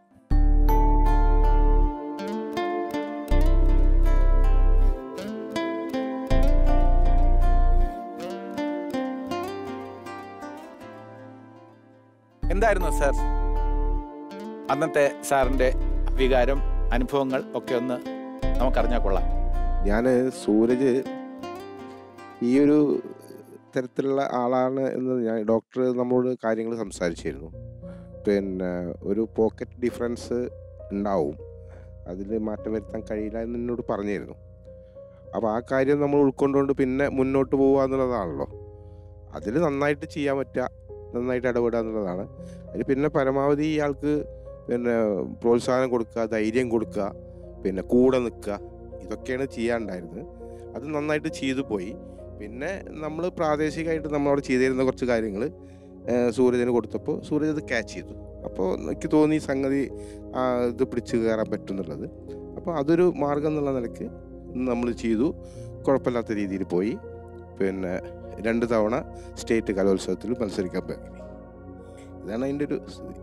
എന്തായിരുന്നു സാർ അന്നത്തെ സാറിന്റെ വികാരം അനുഭവങ്ങൾ ഒക്കെ ഒന്ന് നമുക്കറിഞ്ഞാൽ കൊള്ളാം ഞാൻ സൂരജ് ഈ ഒരു തരത്തിലുള്ള ആളാണ് എന്ന് ഞാൻ ഡോക്ടർ നമ്മളോട് കാര്യങ്ങൾ സംസാരിച്ചിരുന്നു പിന്നെ ഒരു പോക്കറ്റ് ഡിഫറൻസ് ഉണ്ടാവും അതിൽ മാറ്റം വരുത്താൻ കഴിയില്ല എന്ന് എന്നോട് പറഞ്ഞിരുന്നു അപ്പോൾ ആ കാര്യം നമ്മൾ ഉൾക്കൊണ്ടുകൊണ്ട് പിന്നെ മുന്നോട്ട് പോവുക എന്നുള്ളതാണല്ലോ അതിൽ നന്നായിട്ട് ചെയ്യാൻ പറ്റുക നന്നായിട്ട് ഇടപെടുക എന്നുള്ളതാണ് അതിൽ പിന്നെ പരമാവധി ഇയാൾക്ക് പിന്നെ പ്രോത്സാഹനം കൊടുക്കുക ധൈര്യം കൊടുക്കുക പിന്നെ കൂടെ നിൽക്കുക ഇതൊക്കെയാണ് ചെയ്യാനുണ്ടായിരുന്നത് അത് നന്നായിട്ട് ചെയ്തു പോയി പിന്നെ നമ്മൾ പ്രാദേശികമായിട്ട് നമ്മളവിടെ ചെയ്തിരുന്ന കുറച്ച് കാര്യങ്ങൾ സൂരജിന് കൊടുത്തപ്പോൾ സൂരജ് അത് ക്യാച്ച് ചെയ്തു അപ്പോൾ എനിക്ക് തോന്നി സംഗതി ആ, ഇത് പിടിച്ചു കയറാൻ പറ്റും എന്നുള്ളത് അപ്പോൾ അതൊരു മാർഗം എന്നുള്ള നിലയ്ക്ക് നമ്മൾ ചെയ്തു കുഴപ്പമില്ലാത്ത രീതിയിൽ പോയി പിന്നെ രണ്ട് തവണ സ്റ്റേറ്റ് കലോത്സവത്തിൽ മത്സരിക്കാൻ പറ്റി ഇതാണ് അതിൻ്റെ ഒരു സ്ഥിതി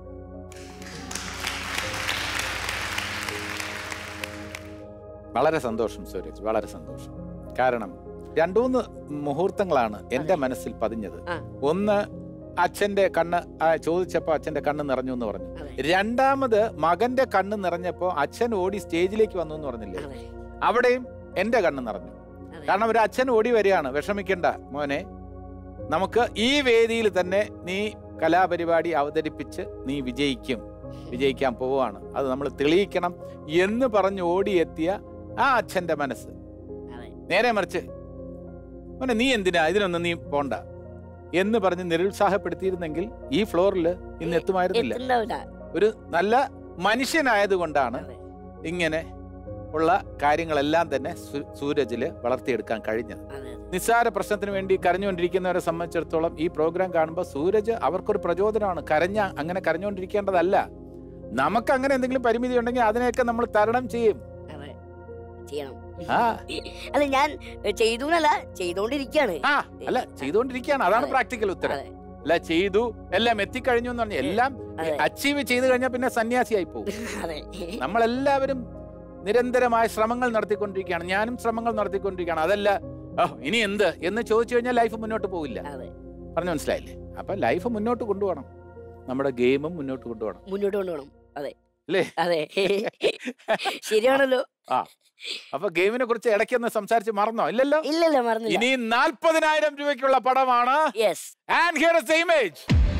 വളരെ സന്തോഷം സൂരജ് വളരെ സന്തോഷം കാരണം രണ്ടു മൂന്ന് മുഹൂർത്തങ്ങളാണ് എന്റെ മനസ്സിൽ പതിഞ്ഞത് ആ. ഒന്ന് അച്ഛന്റെ കണ്ണ് ആ, ചോദിച്ചപ്പോ അച്ഛന്റെ കണ്ണ് നിറഞ്ഞു എന്ന് പറഞ്ഞു അതെ. രണ്ടാമത് മകന്റെ കണ്ണ് നിറഞ്ഞപ്പോ അച്ഛൻ ഓടി സ്റ്റേജിലേക്ക് വന്നു എന്ന് പറഞ്ഞില്ലേ അതെ അവിടെയും എന്റെ കണ്ണ് നിറഞ്ഞു അതെ. കാരണം ഒരു അച്ഛൻ ഓടി വരികയാണ് വിഷമിക്കണ്ട മോനെ നമുക്ക് ഈ വേദിയിൽ തന്നെ നീ കലാപരിപാടി അവതരിപ്പിച്ച് നീ വിജയിക്കും വിജയിക്കാൻ പോവുകയാണ് അത് നമ്മൾ തെളിയിക്കണം എന്ന് പറഞ്ഞ് ഓടിയെത്തിയ ആ അച്ഛന്റെ മനസ്സ് അതെ. നേരെ മറിച്ച് മോനെ നീ എന്തിനാ ഇതിനൊന്നും നീ പോണ്ട എന്ന് പറഞ്ഞ് നിരുത്സാഹപ്പെടുത്തിയിരുന്നെങ്കിൽ ഈ ഫ്ലോറിൽ ഇന്ന് എത്തുമായിരുന്നില്ല എത്തുണ്ടാവില്ല ഒരു നല്ല മനുഷ്യനായതുകൊണ്ടാണ് അതെ. ഇങ്ങനെ ഉള്ള കാര്യങ്ങളെല്ലാം തന്നെ സു- സൂരജില് വളർത്തിയെടുക്കാൻ കഴിഞ്ഞത് അതെ നിസ്സാര പ്രശ്നത്തിന് വേണ്ടി കരഞ്ഞുകൊണ്ടിരിക്കുന്നവരെ സംബന്ധിച്ചിടത്തോളം ഈ പ്രോഗ്രാം കാണുമ്പോൾ സൂരജ് അവർക്കൊരു പ്രചോദനമാണ് കരഞ്ഞ അങ്ങനെ കരഞ്ഞുകൊണ്ടിരിക്കേണ്ടതല്ല നമുക്ക് അങ്ങനെ എന്തെങ്കിലും പരിമിതി ഉണ്ടെങ്കിൽ അതിനെയൊക്കെ നമ്മൾ തരണം ചെയ്യും അതെ ചെയ്യണം ആ അല്ല ഞാൻ ചെയ്തു എന്നല്ല ചെയ്തോണ്ടിരിക്കാണ് ആ അല്ല ചെയ്തുകൊണ്ടിരിക്കുകയാണ് അതാണ് അതെ. പ്രാക്ടിക്കൽ ഉത്തരം അതെ അല്ല ചെയ്തു എല്ലാം എത്തിക്കഴിഞ്ഞു എന്ന് പറഞ്ഞാൽ എല്ലാം അതെ. അച്ചീവ് ചെയ്തു കഴിഞ്ഞാൽ പിന്നെ സന്യാസിയായി പോകും അതെ നമ്മളെല്ലാവരും നിരന്തരമായ ശ്രമങ്ങൾ നടത്തിക്കൊണ്ടിരിക്കുകയാണ് ഞാനും ശ്രമങ്ങൾ നടത്തിക്കൊണ്ടിരിക്കുകയാണ് അതല്ല ഓ ഇനി എന്ത് എന്ന് ചോദിച്ചു കഴിഞ്ഞാൽ ലൈഫ് മുന്നോട്ട് പോകില്ല അതെ പറഞ്ഞു മനസ്സിലായില്ലേ അപ്പൊ ലൈഫ് മുന്നോട്ട് കൊണ്ടുപോകണം നമ്മുടെ ഗെയിമും മുന്നോട്ട് കൊണ്ടുപോകണം മുന്നോട്ട് കൊണ്ടുപോകണം അതെ അല്ലേ? അതെ ശരിയാണല്ലോ അപ്പൊ ഗെയിമിനെ കുറിച്ച് ഇടയ്ക്കൊന്ന് സംസാരിച്ച് മറന്നോ ഇല്ലല്ലോ ഇല്ലല്ല മറന്നില്ല ഇനി നാൽപ്പതിനായിരം രൂപയ്ക്കുള്ള പടമാണ് yes and here is the image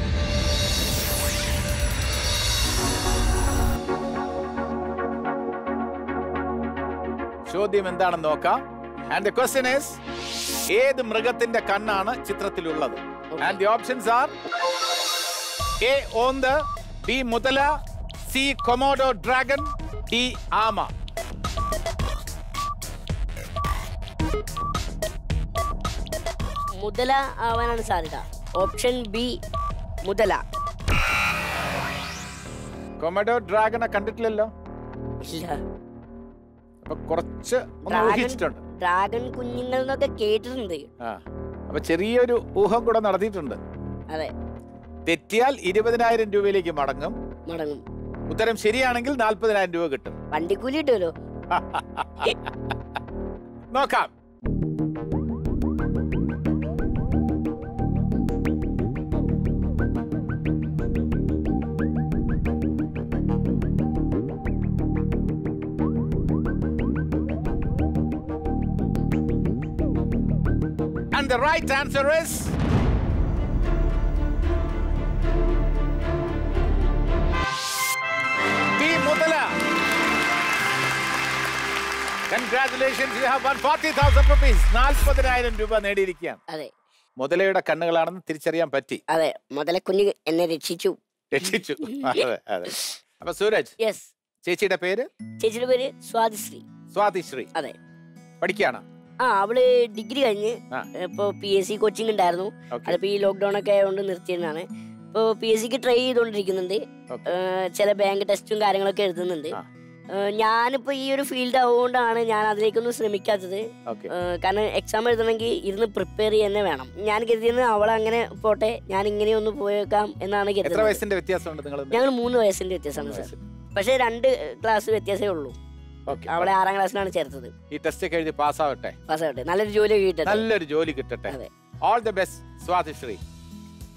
ചോദ്യം എന്താണെന്ന് നോക്കാം ആൻഡ് ദ ക്വസ്റ്റ്യൻ ഇസ് ഏത് മൃഗത്തിന്റെ കണ്ണാണ് ചിത്രത്തിലുള്ളത് and the options are A ഓന്ത് ബി മുതല സി കൊമോഡോ ഡ്രാഗൺ ഡി ആമ മുതല ആവാനാണ് സാധ്യത ഓപ്ഷൻ ബി മുതല കൊമോഡോ ഡ്രാഗണെ കണ്ടിട്ടില്ലല്ലോ ഇല്ല അപ്പൊ കുറച്ച് ഒന്ന് Dragon- ഊഹിച്ചിട്ടുണ്ട് ഡ്രാഗൺ കുഞ്ഞുങ്ങൾ എന്നൊക്കെ കേട്ടിട്ടുണ്ട് ആ അപ്പൊ ചെറിയൊരു ഊഹം കൂടെ നടത്തിയിട്ടുണ്ട് അതെ തെറ്റിയാൽ ഇരുപതിനായിരം രൂപയിലേക്ക് മടങ്ങും മടങ്ങും ഉത്തരം ശരിയാണെങ്കിൽ നാൽപ്പതിനായിരം രൂപ കിട്ടും വണ്ടിക്കൂലി കിട്ടുമല്ലോ നോക്കാം And the right answer is B. Mudala. Congratulations, you have won 40,000 rupees. നാൽപ്പതിനായിരം രൂപ നേടിയിരിക്കുകയാണ് അതെ മുതലയുടെ കണ്ണുകളാണെന്ന് തിരിച്ചറിയാൻ പറ്റി അതെ മുതല കുഞ്ഞ് എന്നെ രക്ഷിച്ചു രക്ഷിച്ചു അതെ അതെ അപ്പൊ സൂരജ് യെസ് ചേച്ചിയുടെ പേര് ചേച്ചിയുടെ പേര് സ്വാതിശ്രീ സ്വാതിശ്രീ അതെ പഠിക്കുകയാണ് ആ അവള് ഡിഗ്രി കഴിഞ്ഞ് ആ. ഇപ്പൊ പി എസ് സി കോച്ചിങ് ഉണ്ടായിരുന്നു ഓക്കെ അതിപ്പോ ഈ ലോക്ക്ഡൌൺ ഒക്കെ ആയതുകൊണ്ട് നിർത്തിയതാണ് ഇപ്പൊ പി എസ് സിക്ക് ട്രൈ ചെയ്തുകൊണ്ടിരിക്കുന്നുണ്ട് ഓക്കെ ഏഹ് ചില ബാങ്ക് ടെസ്റ്റും കാര്യങ്ങളൊക്കെ എഴുതുന്നുണ്ട് ആ. ഏഹ് ഞാനിപ്പോ ഈ ഒരു ഫീൽഡ് ആവുകൊണ്ടാണ് ഞാൻ അതിലേക്കൊന്നും ശ്രമിക്കാത്തത് ഓക്കെ ഏഹ് കാരണം എക്സാം എഴുതണമെങ്കിൽ ഇരുന്ന് പ്രിപ്പയർ തന്നെ വേണം ഞാൻ കരുതിയത് അവൾ അങ്ങനെ പോട്ടെ ഞാൻ ഇങ്ങനെ ഒന്ന് പോയേക്കാം എന്നാണ് എത്ര കരുതുന്നത് വയസ്സിന്റെ വ്യത്യാസമുണ്ട് നിങ്ങൾ ഞങ്ങൾ മൂന്ന് വയസ്സിന്റെ വ്യത്യാസമാണ് സാർ പക്ഷേ രണ്ട് ക്ലാസ് വ്യത്യാസമേ ഉള്ളൂ ഓക്കെ അവളെ ആറാം ക്ലാസ്സിലാണ് ചേർത്തത് ഈ ടെസ്റ്റ് ഒക്കെ എഴുതി പാസ്സാവട്ടെ പാസ്സാവട്ടെ നല്ലൊരു ജോലി കിട്ടട്ടെ നല്ലൊരു ജോലി കിട്ടട്ടെ അതെ. ഓൾ ദ ബെസ്റ്റ് സ്വാതിശ്രീ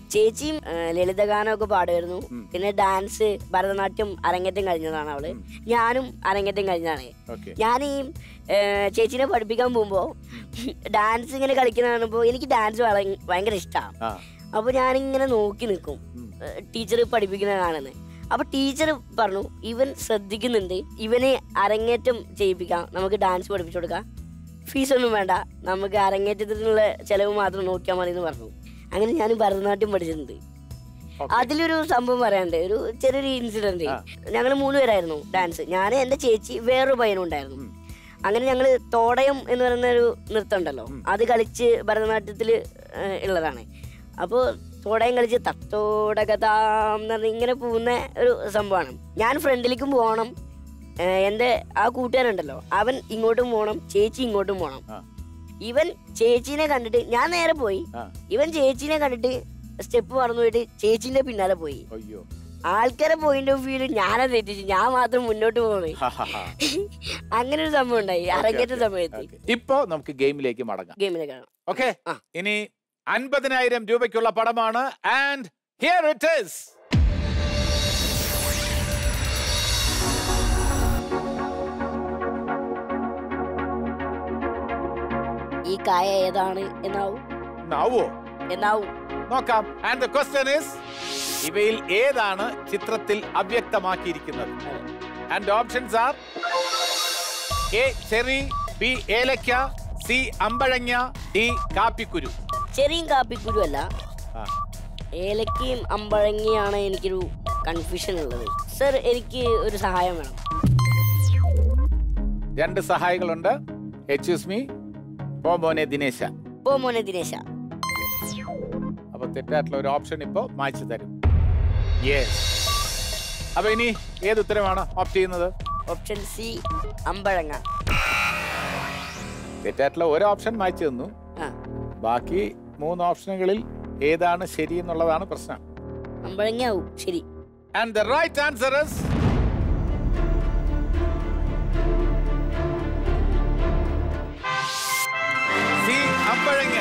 ചേച്ചിയും ആ, ലളിതഗാനമൊക്കെ പാടുമായിരുന്നു പിന്നെ ഡാൻസ് ഭരതനാട്യം അരങ്ങേറ്റം കഴിഞ്ഞതാണ് അവള് ഞാനും അരങ്ങേറ്റം കഴിഞ്ഞതാണ് ഓക്കെ ഞാൻ ഈ ഏ, ചേച്ചീനെ പഠിപ്പിക്കാൻ പോകുമ്പോ ഡാൻസ് ഇങ്ങനെ കളിക്കുന്ന കാണുമ്പോ എനിക്ക് ഡാൻസ് ഭയങ്കര ഇഷ്ടമാണ് ആ അപ്പൊ ഞാനിങ്ങനെ നോക്കി നിൽക്കും ടീച്ചർ പഠിപ്പിക്കുന്ന കാണുന്നത് അപ്പൊ ടീച്ചർ പറഞ്ഞു ഇവൻ ശ്രദ്ധിക്കുന്നുണ്ട് ഇവനെ അരങ്ങേറ്റം ചെയ്യിപ്പിക്കാം നമുക്ക് ഡാൻസ് പഠിപ്പിച്ചു കൊടുക്കാം ഫീസ് ഒന്നും വേണ്ട നമുക്ക് അരങ്ങേറ്റത്തിനുള്ള ചെലവ് മാത്രം നോക്കിയാൽ മതി എന്ന് പറഞ്ഞു അങ്ങനെ ഞാൻ ഭരതനാട്യം പഠിച്ചിട്ടുണ്ട് അതിലൊരു സംഭവം പറയാനുണ്ട് ഒരു ചെറിയൊരു ഇൻസിഡന്റ് ഞങ്ങൾ മൂന്ന് പേരായിരുന്നു ഡാൻസ് ഞാൻ എന്റെ ചേച്ചി വേറൊരു പയ്യനും ഉണ്ടായിരുന്നു അങ്ങനെ ഞങ്ങൾ തോടയം എന്ന് പറയുന്ന ഒരു നൃത്തം ഉണ്ടല്ലോ അത് കളിച്ച് ഭരതനാട്യത്തിൽ ഉള്ളതാണ് അപ്പോൾ തോടയം കളിച്ച് തത്തോടകതാം എന്ന് പറഞ്ഞ് ഇങ്ങനെ പോകുന്ന ഒരു സംഭവമാണ് ഞാൻ ഫ്രണ്ടിലേക്കും പോകണം ഏഹ് എൻ്റെ ആ കൂട്ടുകാരുണ്ടല്ലോ അവൻ ഇങ്ങോട്ടും പോകണം ചേച്ചി ഇങ്ങോട്ടും പോകണം ആ. ഇവൻ ചേച്ചീനെ കണ്ടിട്ട് ഞാൻ നേരെ പോയി ആ. ഇവൻ ചേച്ചീനെ കണ്ടിട്ട് സ്റ്റെപ്പ് മറന്നു പോയിട്ട് ചേച്ചീന്റെ പിന്നാലെ പോയി അയ്യോ ആൾക്കാരെ പോയിന്റ് ഓഫ് വ്യൂല് ഞാനത് തെറ്റിച്ചു ഞാൻ മാത്രം മുന്നോട്ട് പോകണേ ഹാ, ഹാ, ഹാ. അങ്ങനെ ഒരു സംഭവം ഉണ്ടായി അരങ്ങേറ്റ ഓക്കേ, സമയത്ത് ഓക്കേ. ഇപ്പോ നമുക്ക് ഗെയിമിലേക്ക് മടങ്ങാം ഗെയിമിനെ കാണാം ഓക്കെ ആ. ഇനി അൻപതിനായിരം രൂപയ്ക്കുള്ള പടമാണ് ആൻഡ് ഹിയർ ഇറ്റ് ഈസ് ഈ കായ ഏതാണ് എന്നാവും നാവോ എന്നാവും നോക്കാം ആൻഡ് ദ ക്വസ്റ്റ്യൻ ഈസ് ഇവയിൽ ഏതാണ് ചിത്രത്തിൽ അവ്യക്തമാക്കിയിരിക്കുന്നത് and options are A cherry B ഏലക്ക സി അമ്പഴങ്ങ ഡി കാപ്പിക്കുരു ചെറിയും കാപ്പിക്കുരു അല്ല ആ. ഏലക്കയും അമ്പഴങ്ങിയാണ് എനിക്കൊരു കൺഫ്യൂഷൻ ഉള്ളത് സർ എനിക്ക് ഒരു സഹായം വേണം രണ്ട് സഹായികളുണ്ട് എക്സ്ക്യൂസ് മീ പോ മോനെ ദിനേശ പോ മോനെ ദിനേശ അപ്പൊ തെറ്റായിട്ടുള്ള ഒരു ഓപ്ഷൻ ഇപ്പോ മായ്ച്ചു തരും യെസ് അപ്പൊ ഇനി ഏത് ഉത്തരമാണ് ഓപ്റ്റ് ചെയ്യുന്നത് ഓപ്ഷൻ സി അമ്പഴങ്ങ തെറ്റായിട്ടുള്ള ഒരു ഓപ്ഷൻ മായ്ച്ചു തന്നു ആ ബാക്കി മൂന്ന് ഓപ്ഷനുകളിൽ ഏതാണ് ശരി എന്നുള്ളതാണ് പ്രശ്നം അമ്പഴങ്ങ ആവും ശരി and the right answer is C അമ്പഴങ്ങ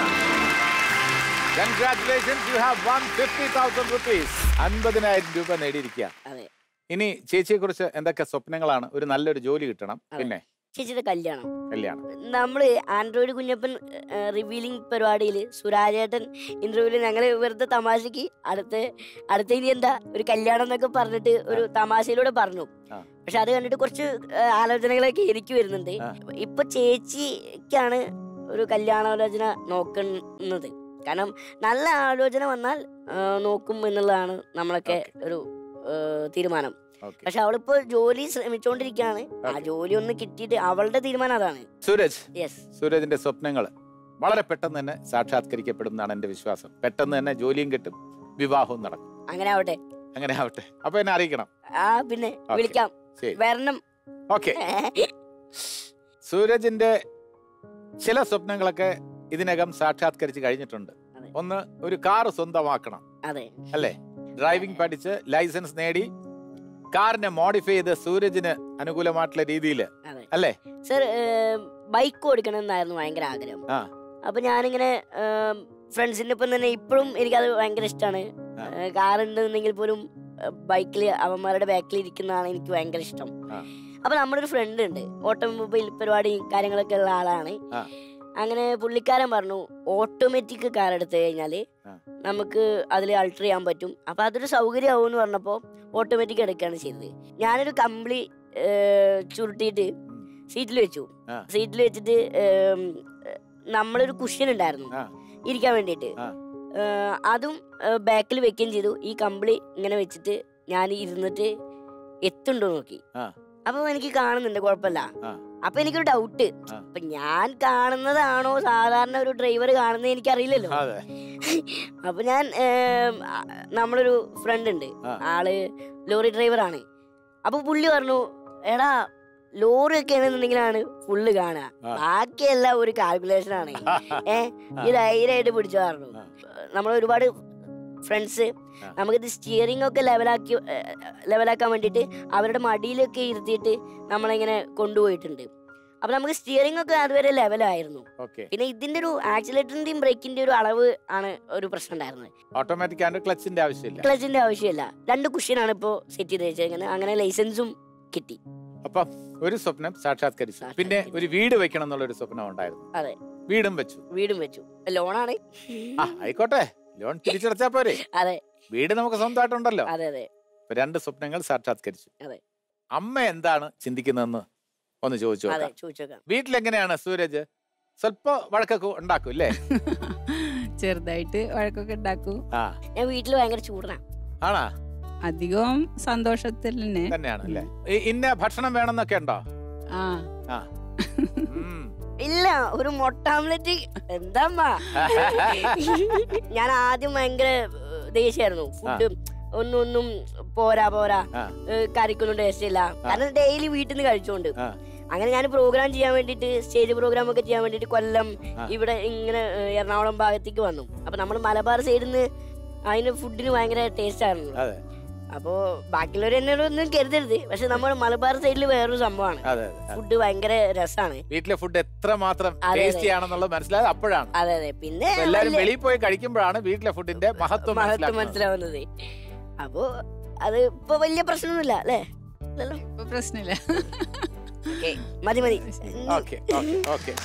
congratulations you have won fifty thousand rupees അൻപതിനായിരം രൂപ നേടിയിരിക്കുക അതെ ഇനി ചേച്ചിയെ കുറിച്ച് എന്തൊക്കെ സ്വപ്നങ്ങളാണ് ഒരു നല്ലൊരു ജോലി കിട്ടണം അതെ. പിന്നെ ചേച്ചിയുടെ കല്യാണം കല്യാണം നമ്മള് ആൻഡ്രോയിഡ് കുഞ്ഞപ്പൻ റിവീലിംഗ് പരിപാടിയിൽ സുരാജേട്ടൻ ഇന്റർവ്യൂവിൽ ഞങ്ങൾ വെറുതെ തമാശക്ക് അടുത്ത അടുത്ത ഇനി എന്താ ഒരു കല്യാണം എന്നൊക്കെ പറഞ്ഞിട്ട് ഒരു തമാശയിലൂടെ പറഞ്ഞു ആ. പക്ഷെ അത് കണ്ടിട്ട് കുറച്ച് ആ, ആലോചനകളൊക്കെ എനിക്ക് വരുന്നുണ്ട് ആ. ഇപ്പൊ ചേച്ചിക്കാണ് ഒരു കല്യാണാലോചന നോക്കുന്നത് കാരണം നല്ല ആലോചന വന്നാൽ ആ, നോക്കും എന്നുള്ളതാണ് നമ്മളൊക്കെ ഒരു ആ, തീരുമാനം ഓക്കെ പക്ഷെ അവളിപ്പോ ജോലി ശ്രമിച്ചുകൊണ്ടിരിക്കുകയാണ് ആ ജോലി ഒന്ന് കിട്ടിയിട്ട് അവളുടെ തീരുമാനം അതാണ് സൂരജ് യെസ് സൂരജിന്റെ സ്വപ്നങ്ങൾ വളരെ പെട്ടെന്ന് തന്നെ സാക്ഷാത്കരിക്കപ്പെടും എന്നാണ് എന്റെ വിശ്വാസം പെട്ടെന്ന് തന്നെ ജോലിയും കിട്ടും വിവാഹവും നടക്കും അങ്ങനെ ആവട്ടെ അങ്ങനെ ആവട്ടെ അപ്പൊ എന്നെ അറിയിക്കണം ആ പിന്നെ Okay. വിളിക്കാം ശരി വരണം ഓക്കെ സൂരജിന്റെ ചില സ്വപ്നങ്ങളൊക്കെ ഇതിനകം സാക്ഷാത്കരിച്ച് കഴിഞ്ഞിട്ടുണ്ട് അതെ. ഒന്ന് ഒരു കാർ സ്വന്തമാക്കണം അതെ അല്ലേ ഡ്രൈവിംഗ് പഠിച്ച് ലൈസൻസ് നേടി കാറിനെ മോഡിഫൈ ചെയ്ത് സൂരജിന് അനുകൂലമായിട്ടുള്ള രീതിയിൽ അതെ അല്ലേ സർ ബൈക്ക് ഓടിക്കണം എന്നായിരുന്നു ഭയങ്കര ആഗ്രഹം ആ. അപ്പൊ ഞാനിങ്ങനെ ഫ്രണ്ട്സിന്റെ ഒപ്പം തന്നെ ഇപ്പോഴും എനിക്കത് ഭയങ്കര ഇഷ്ടമാണ് ആ. കാർ ഉണ്ടെന്നുണ്ടെങ്കിൽ പോലും ബൈക്കിൽ അവന്മാരുടെ ബാക്കിൽ ഇരിക്കുന്നതാണ് എനിക്ക് ഭയങ്കര ഇഷ്ടം ആ. അപ്പൊ നമ്മുടെ ഒരു ഫ്രണ്ട് ഉണ്ട് ഓട്ടോമൊബൈൽ പരിപാടിയും കാര്യങ്ങളൊക്കെ ഉള്ള ആളാണ് ആ. അങ്ങനെ പുള്ളിക്കാരൻ പറഞ്ഞു ഓട്ടോമാറ്റിക് കാർ എടുത്തു കഴിഞ്ഞാല് ആ. നമുക്ക് അതിൽ അൾട്ടർ ചെയ്യാൻ പറ്റും അപ്പൊ അതൊരു സൗകര്യമാവും എന്ന് പറഞ്ഞപ്പോ ഓട്ടോമാറ്റിക് എടുക്കുകയാണ് ചെയ്തത് ഞാനൊരു കമ്പിളി ഏർ, ചുരുട്ടിയിട്ട് സീറ്റിൽ വെച്ചു ആ. സീറ്റിൽ വെച്ചിട്ട് ഏം, നമ്മളൊരു കുഷ്യൻ ഉണ്ടായിരുന്നു ആ. ഇരിക്കാൻ വേണ്ടിയിട്ട് ആ. ഏർ, അതും ബാക്കിൽ വെക്കുകയും ചെയ്തു ഈ കമ്പിളി ഇങ്ങനെ വെച്ചിട്ട് ഞാൻ ഇരുന്നിട്ട് എത്തുണ്ടോ നോക്കി ആ. അപ്പൊ എനിക്ക് കാണുന്നുണ്ട് കുഴപ്പമില്ല ആ. അപ്പൊ എനിക്കൊരു ഡൗട്ട് ആ. അപ്പൊ ഞാൻ കാണുന്നതാണോ സാധാരണ ഒരു ഡ്രൈവർ കാണുന്നത് എനിക്കറിയില്ലല്ലോ അതെ അപ്പൊ ഞാൻ ഏം, ആ, നമ്മളൊരു ഫ്രണ്ട് ഉണ്ട് ആ. ആള് ലോറി ഡ്രൈവറാണ് അപ്പൊ പുള്ളി പറഞ്ഞു എടാ ലോറി ഒക്കെ ആണെന്നുണ്ടെങ്കിലാണ് ഫുള്ള് കാണുക ആ. ബാക്കിയെല്ലാം ഒരു കാൽക്കുലേഷൻ ആണ് ഏ ഈ ധൈര്യമായിട്ട് പിടിച്ചു പറഞ്ഞു ആ. നമ്മൾ ഒരുപാട് ഫ്രണ്ട്സ് ആ. നമുക്കിത് സ്റ്റിയറിംഗ് ഒക്കെ ലെവലാക്കി ലെവലാക്കാൻ വേണ്ടിയിട്ട് അവരുടെ മടിയിലൊക്കെ ഇരുത്തിയിട്ട് നമ്മളിങ്ങനെ കൊണ്ടുപോയിട്ടുണ്ട് അപ്പൊ നമുക്ക് സ്റ്റിയറിംഗ് ഒക്കെ അതുവരെ ലെവലായിരുന്നു ഓക്കെ പിന്നെ ഇതിന്റെ ഒരു ആക്സിലേറ്ററിന്റെയും ബ്രേക്കിന്റെ ഒരു അളവ് ആണ് ഒരു പ്രശ്നം ഉണ്ടായിരുന്നത് ഓട്ടോമാറ്റിക് ആണ് ക്ലച്ചിന്റെ ആവശ്യമില്ല ക്ലച്ചിന്റെ ആവശ്യമില്ല രണ്ട് കുഷ്യനാണ് ഇപ്പോ സെറ്റ് ചെയ്ത് വെച്ചേക്കുന്നത് അങ്ങനെ ലൈസൻസും കിട്ടി അപ്പം ഒരു സ്വപ്നം സാക്ഷാത്കരിച്ചു പിന്നെ ഒരു വീട് വെക്കണം എന്നുള്ള ഒരു സ്വപ്നം ഉണ്ടായിരുന്നു അതെ വീടും വെച്ചു വീടും വെച്ചു ലോണാണ് ആ ആയിക്കോട്ടെ ലോൺ തിരിച്ചടച്ചാ പോരെ അതെ വീട് നമുക്ക് സ്വന്തമായിട്ടുണ്ടല്ലോ അതെ അതെ അപ്പൊ രണ്ട് സ്വപ്നങ്ങൾ സാക്ഷാത്കരിച്ചു അതെ. അമ്മ എന്താണ് ചിന്തിക്കുന്നതെന്ന് ഒന്ന് ചോദിച്ചു അതെ നോക്കാം ചോദിച്ചേക്കാം വീട്ടിലെങ്ങനെയാണ് സൂരജ് സ്വല്പ വഴക്കൊക്കെ ഉണ്ടാക്കും അല്ലേ ചെറുതായിട്ട് വഴക്കൊക്കെ ഉണ്ടാക്കും ആ ഞാൻ വീട്ടിൽ ഭയങ്കര ചൂടനാ ആണാ അധികവും സന്തോഷത്തിൽ തന്നെ തന്നെയാണ് അല്ലേ ഈ ഇന്ന ഭക്ഷണം വേണമെന്നൊക്കെ ഉണ്ടോ ആ ആ ഉം. ഇല്ല ഒരു മുട്ട ആംലെറ്റ് എന്താ അമ്മ? ഞാൻ ആദ്യം ഭയങ്കര ഏഹ്, ദേഷ്യായിരുന്നു ഫുഡ് ഒന്നും ഒന്നും പോരാ പോരാ ആ. ഏഹ്, കറിക്കൊന്നും ടേസ്റ്റ് ഇല്ല കാരണം ഡെയിലി വീട്ടിൽ നിന്ന് കഴിച്ചോണ്ട് ആ. അങ്ങനെ ഞാൻ പ്രോഗ്രാം ചെയ്യാൻ വേണ്ടിട്ട് സ്റ്റേജ് പ്രോഗ്രാം ഒക്കെ ചെയ്യാൻ വേണ്ടിട്ട് കൊല്ലം ആ. ഇവിടെ ഇങ്ങനെ ഏഹ്, എറണാകുളം ഭാഗത്തേക്ക് വന്നു അപ്പൊ നമ്മൾ മലബാർ സൈഡിൽ നിന്ന് അതിന് ഫുഡിന് ഭയങ്കര ടേസ്റ്റ് ആയിരുന്നു അതെ അപ്പോ ബാക്കിയുള്ളവർ എന്നോട് ഒന്നും കരുതരുത് പക്ഷെ നമ്മൾ മലബാർ സൈഡിൽ വേറൊരു സംഭവമാണ് അതെ അതെ ഫുഡ് ഭയങ്കര രസമാണ് വീട്ടിലെ ഫുഡ് എത്ര മാത്രം അതെ, അതെ. ടേസ്റ്റി ആണെന്നുള്ളത് മനസ്സിലായത് അപ്പോഴാണ് അതെ അതെ പിന്നെ അപ്പൊ എല്ലാരും വലിയ- വെളിയിൽ പോയി കഴിക്കുമ്പോഴാണ് വീട്ടിലെ ഫുഡിന്റെ മഹത്വം മഹത്വം മനസ്സിലാക്കുന്നത് മനസ്സിലാവുന്നത് അപ്പോ അത് ഇപ്പൊ വലിയ പ്രശ്നമൊന്നുമില്ല അല്ലേ ഇല്ലല്ലോ ഇപ്പൊ പ്രശ്നമില്ല ഓക്കെ മതി മതി ഓക്കെ ഓക്കെ ഓക്കെ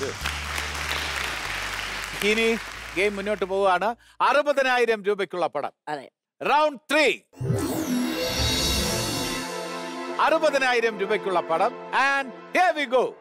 ഇനി ഗെയിം മുന്നോട്ട് പോവുകയാണ് അറുപതിനായിരം രൂപയ്ക്കുള്ള പടം അതെ റൗണ്ട് ത്രീ അറുപതിനായിരം രൂപയ്ക്കുള്ള പടം ആൻഡ് here we go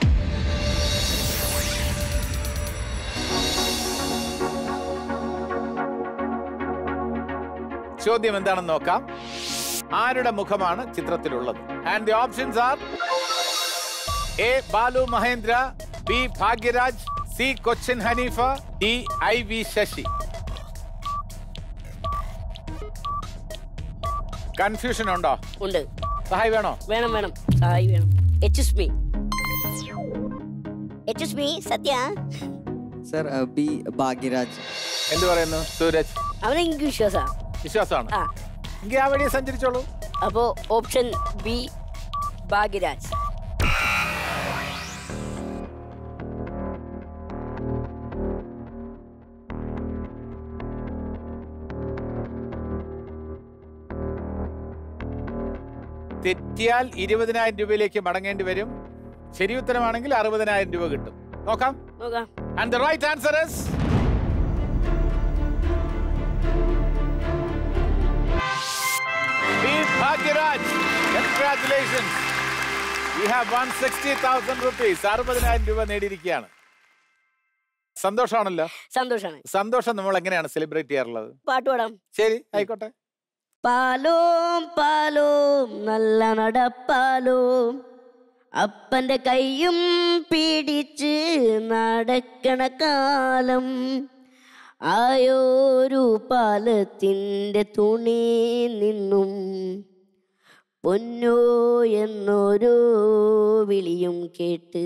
ചോദ്യം എന്താണെന്ന് നോക്കാം ആരുടെ മുഖമാണ് ചിത്രത്തിലുള്ളത് and the options are A Balu Mahendra B Bhagyaraj C Cochin Haneefa D I V Sasi confusion ഉണ്ടോ ഉണ്ട് സഹായി വേണോ വേണം വേണം സായി വേണം എച്ച് മീ എച്ച് മീ സത്യ സർ ബി ഭാഗ്യരാജ് എന്ത് പറയുന്നു സൂരജ് അവനെ എനിക്ക് വിശ്വാസാ വിശ്വാസമാണ് ആ എങ്കിൽ ആ വഴിയെ സഞ്ചരിച്ചോളൂ അപ്പോ ഓപ്ഷൻ ബി ഭാഗ്യരാജ് തെറ്റിയാൽ ഇരുപതിനായിരം രൂപയിലേക്ക് മടങ്ങേണ്ടി വരും ശരി ഉത്തരമാണെങ്കിൽ അറുപതിനായിരം രൂപ കിട്ടും നോക്കാം നോക്കാം and the right answer is Bhagyaraj congratulations you have won sixty thousand rupees അറുപതിനായിരം രൂപ നേടിയിരിക്കുകയാണ് സന്തോഷമാണല്ലോ സന്തോഷാണ് സന്തോഷം നമ്മൾ എങ്ങനെയാണ് സെലിബ്രേറ്റ് ചെയ്യാറുള്ളത് പാട്ട് പാടാം ശരി ആയിക്കോട്ടെ പാലോം പാലോം നല്ല നടപ്പാലോം അപ്പന്റെ കൈയും പിടിച്ച് നടക്കണ കാലം ആയോരു പാലത്തിൻ്റെ തുണി നിന്നും പൊന്നോ എന്നൊരു വിളിയും കേട്ട്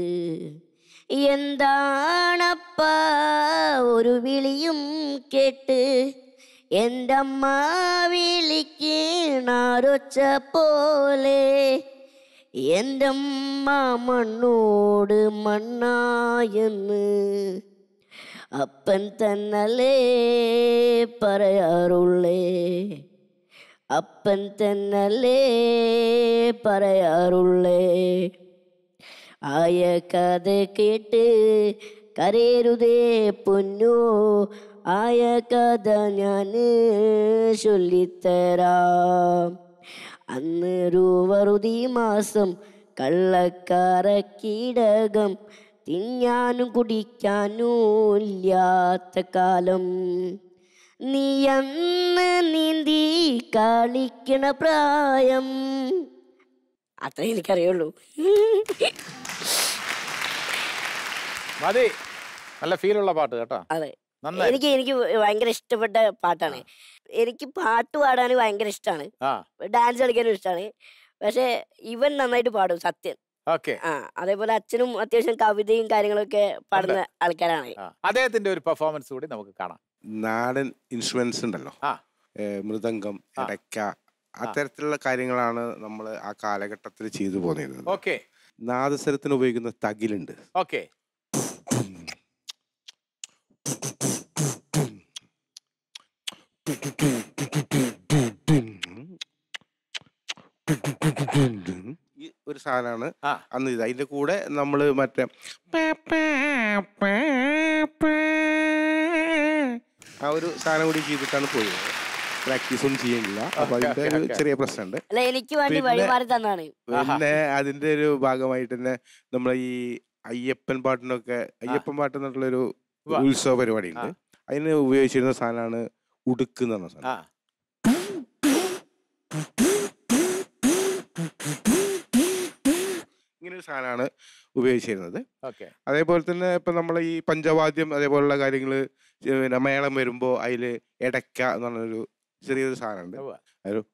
എന്താണപ്പ ഒരു വിളിയും കേട്ട് എൻ്റെ അമ്മ വിളിക്കണൊച്ച പോലെ എൻ്റെ അമ്മ മണ്ണോട് മണ്ണായെന്ന് അപ്പൻ തന്നല്ലേ പറയാറുള്ളേ അപ്പൻ തന്നല്ലേ പറയാറുള്ളേ ആയ കഥ കേട്ട് കരയരുതേ പൊന്നോ ആയ കഥ ഞാൻ ചൊല്ലിത്തരാം അന്ന് രൂവറുതി മാസം കള്ളക്കാര കീടകം തിന്നാനും കുടിക്കാനും ഇല്ലാത്ത കാലം നീ അന്ന് നീന്തി കളിക്കണ പ്രായം അത്രേ എനിക്കറിയുള്ളൂ മതി നല്ല ഫീലുള്ള പാട്ട് കേട്ടോ അതെ നന്നായി എനിക്ക് എനിക്ക് ഭയങ്കര ഇഷ്ടപ്പെട്ട പാട്ടാണ് എനിക്ക് പാട്ട് പാടാൻ ഭയങ്കര ഇഷ്ടമാണ് ആ ഡാൻസ് കളിക്കാനും ഇഷ്ടമാണ് പക്ഷെ ഇവൻ നന്നായിട്ട് പാടും സത്യൻ ഓക്കെ ആ അതേപോലെ അച്ഛനും അത്യാവശ്യം കവിതയും കാര്യങ്ങളൊക്കെ പാടുന്ന ആൾക്കാരാണ് അദ്ദേഹത്തിന്റെ ഒരു പെർഫോമൻസ് കൂടി നമുക്ക് കാണാം നാടൻ ഇൻസ്ട്രുമെന്റ്സ് ഉണ്ടല്ലോ ആ. ഏ, മൃദംഗം ആ. ഇടയ്ക്ക അത്തരത്തിലുള്ള കാര്യങ്ങളാണ് നമ്മൾ ആ കാലഘട്ടത്തിൽ ചെയ്തു പോന്നിരുന്നത് ഓക്കെ നാദസ്വരത്തിന് ഉപയോഗിക്കുന്ന തകിലുണ്ട് ഓക്കെ ഈ ഒരു സാധനമാണ് ആ. അന്ന് ഇത് അതിന്റെ കൂടെ നമ്മൾ മറ്റേ ആ ഒരു സാധനം കൂടി ചെയ്തിട്ടാണ് പോയത് പ്രാക്ടീസ് ഒന്നും ചെയ്യുന്നില്ല അപ്പൊ Okay, അതിന്റെ okay, ഒരു okay. ചെറിയ പ്രശ്നമുണ്ട് അല്ല എനിക്ക് വേണ്ടി പിന്നെ- വഴിമാറി തന്നാണ് പിന്നെ അതിന്റെ ഒരു ഭാഗമായിട്ട് തന്നെ നമ്മളെ ഈ അയ്യപ്പൻ പാട്ടിനൊക്കെ അയ്യപ്പൻ പാട്ട് എന്നുള്ളൊരു ഉവ്വ. ഉത്സവ പരിപാടി ഉണ്ട് അതിന് ഉപയോഗിച്ചിരുന്ന സാധനമാണ് ഉടുക്ക് എന്ന് പറഞ്ഞ സാധനം ആ ഇങ്ങനെ ഒരു സാധനമാണ് ഉപയോഗിച്ചിരുന്നത് ഓക്കെ അതേപോലെ തന്നെ ഇപ്പം നമ്മൾ ഈ പഞ്ചവാദ്യം അതേപോലുള്ള കാര്യങ്ങൾ പിന്നെ മേളം വരുമ്പോൾ അതിൽ എടക്ക എന്ന് പറഞ്ഞൊരു ചെറിയൊരു സാധനമുണ്ട് ഉവ്വ. ഒരു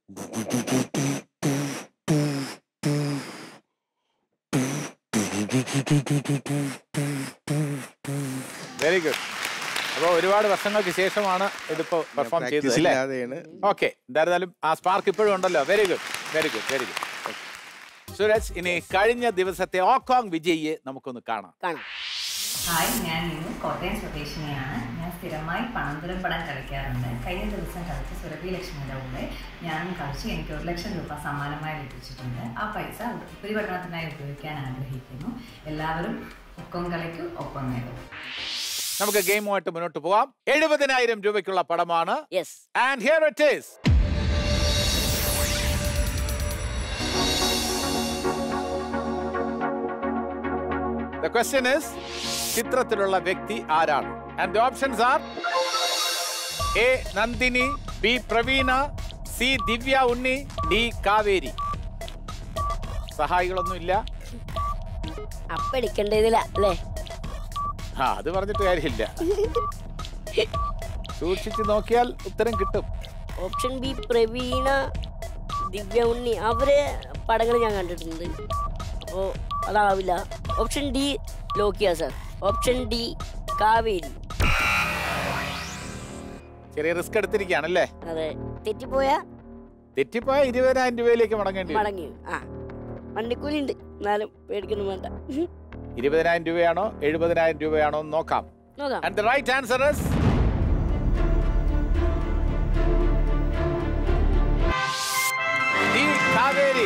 വെരി ഗുഡ് അപ്പോൾ ഒരുപാട് വർഷങ്ങൾക്ക് ശേഷമാണ് ഇതിപ്പോ പെർഫോം ചെയ്തത് പ്രാക്ടീസ് അല്ലേ ഇല്ലാതെയാണ് ഓക്കെ എന്തായിരുന്നാലും ആ സ്പാർക്ക് ഇപ്പോഴും ഉണ്ടല്ലോ very good very good very good Suraj ഇനി കഴിഞ്ഞ ദിവസത്തെ ഓക്കോങ് വിജയിയെ നമുക്കൊന്ന് കാണാം കാണാം ഹായ് ഞാൻ നീനു കോട്ടയം സ്വദേശിനിയാണ് ഞാൻ സ്ഥിരമായി പണന്തുരം പടം കളിക്കാറുണ്ട് കഴിഞ്ഞ ദിവസം കളിച്ച സുരഭി ലക്ഷ്മിയുടെ കൂടെ ഞാനും കളിച്ച് എനിക്ക് ഒരു ലക്ഷം രൂപ സമ്മാനമായി ലഭിച്ചിട്ടുണ്ട് ആ പൈസ ഉപരിപഠനത്തിനായി ഉപയോഗിക്കാൻ ആഗ്രഹിക്കുന്നു എല്ലാവരും ഒപ്പം കളിക്കൂ ഒപ്പം നേടൂ നമുക്ക് ഗെയിമുമായിട്ട് മുന്നോട്ട് പോവാം എഴുപതിനായിരം രൂപയ്ക്കുള്ള പടമാണ് yes and here it is The question is ചിത്രത്തിലുള്ള വ്യക്തി ആരാണ് and the options are A Nandini B Praveena C Divya Unni D Kaveri സഹായികളൊന്നും ഇല്ല അപ്പൊ എടുക്കേണ്ടതില്ല അല്ലേ ആ അത് പറഞ്ഞിട്ട് കാര്യമില്ല സൂക്ഷിച്ചു നോക്കിയാൽ ഉത്തരം കിട്ടും ഓപ്ഷൻ ബി പ്രവീണ ദിവ്യ ഉണ്ണി അവരെ പടങ്ങൾ ഞാൻ കണ്ടിട്ടുണ്ട് അപ്പോൾ അതാവില്ല ഓപ്ഷൻ ഡി ലോക്കിയ സർ ഓപ്ഷൻ ഡി കാവേരി ചെറിയ റിസ്ക് എടുത്തിരിക്കുകയാണല്ലേ അതെ തെറ്റിപ്പോയ തെറ്റിപ്പോയ ഇരുപതിനായിരം രൂപയിലേക്ക് മടങ്ങേണ്ടി വരും. മടങ്ങി ആ വണ്ടിക്കൂലി ഉണ്ട് എന്നാലും പേടിക്കൊന്നും വേണ്ട ഇരുപതിനായിരം രൂപയാണോ എഴുപതിനായിരം രൂപയാണോ എന്ന് നോക്കാം നോക്കാം and the right answer is Kaveri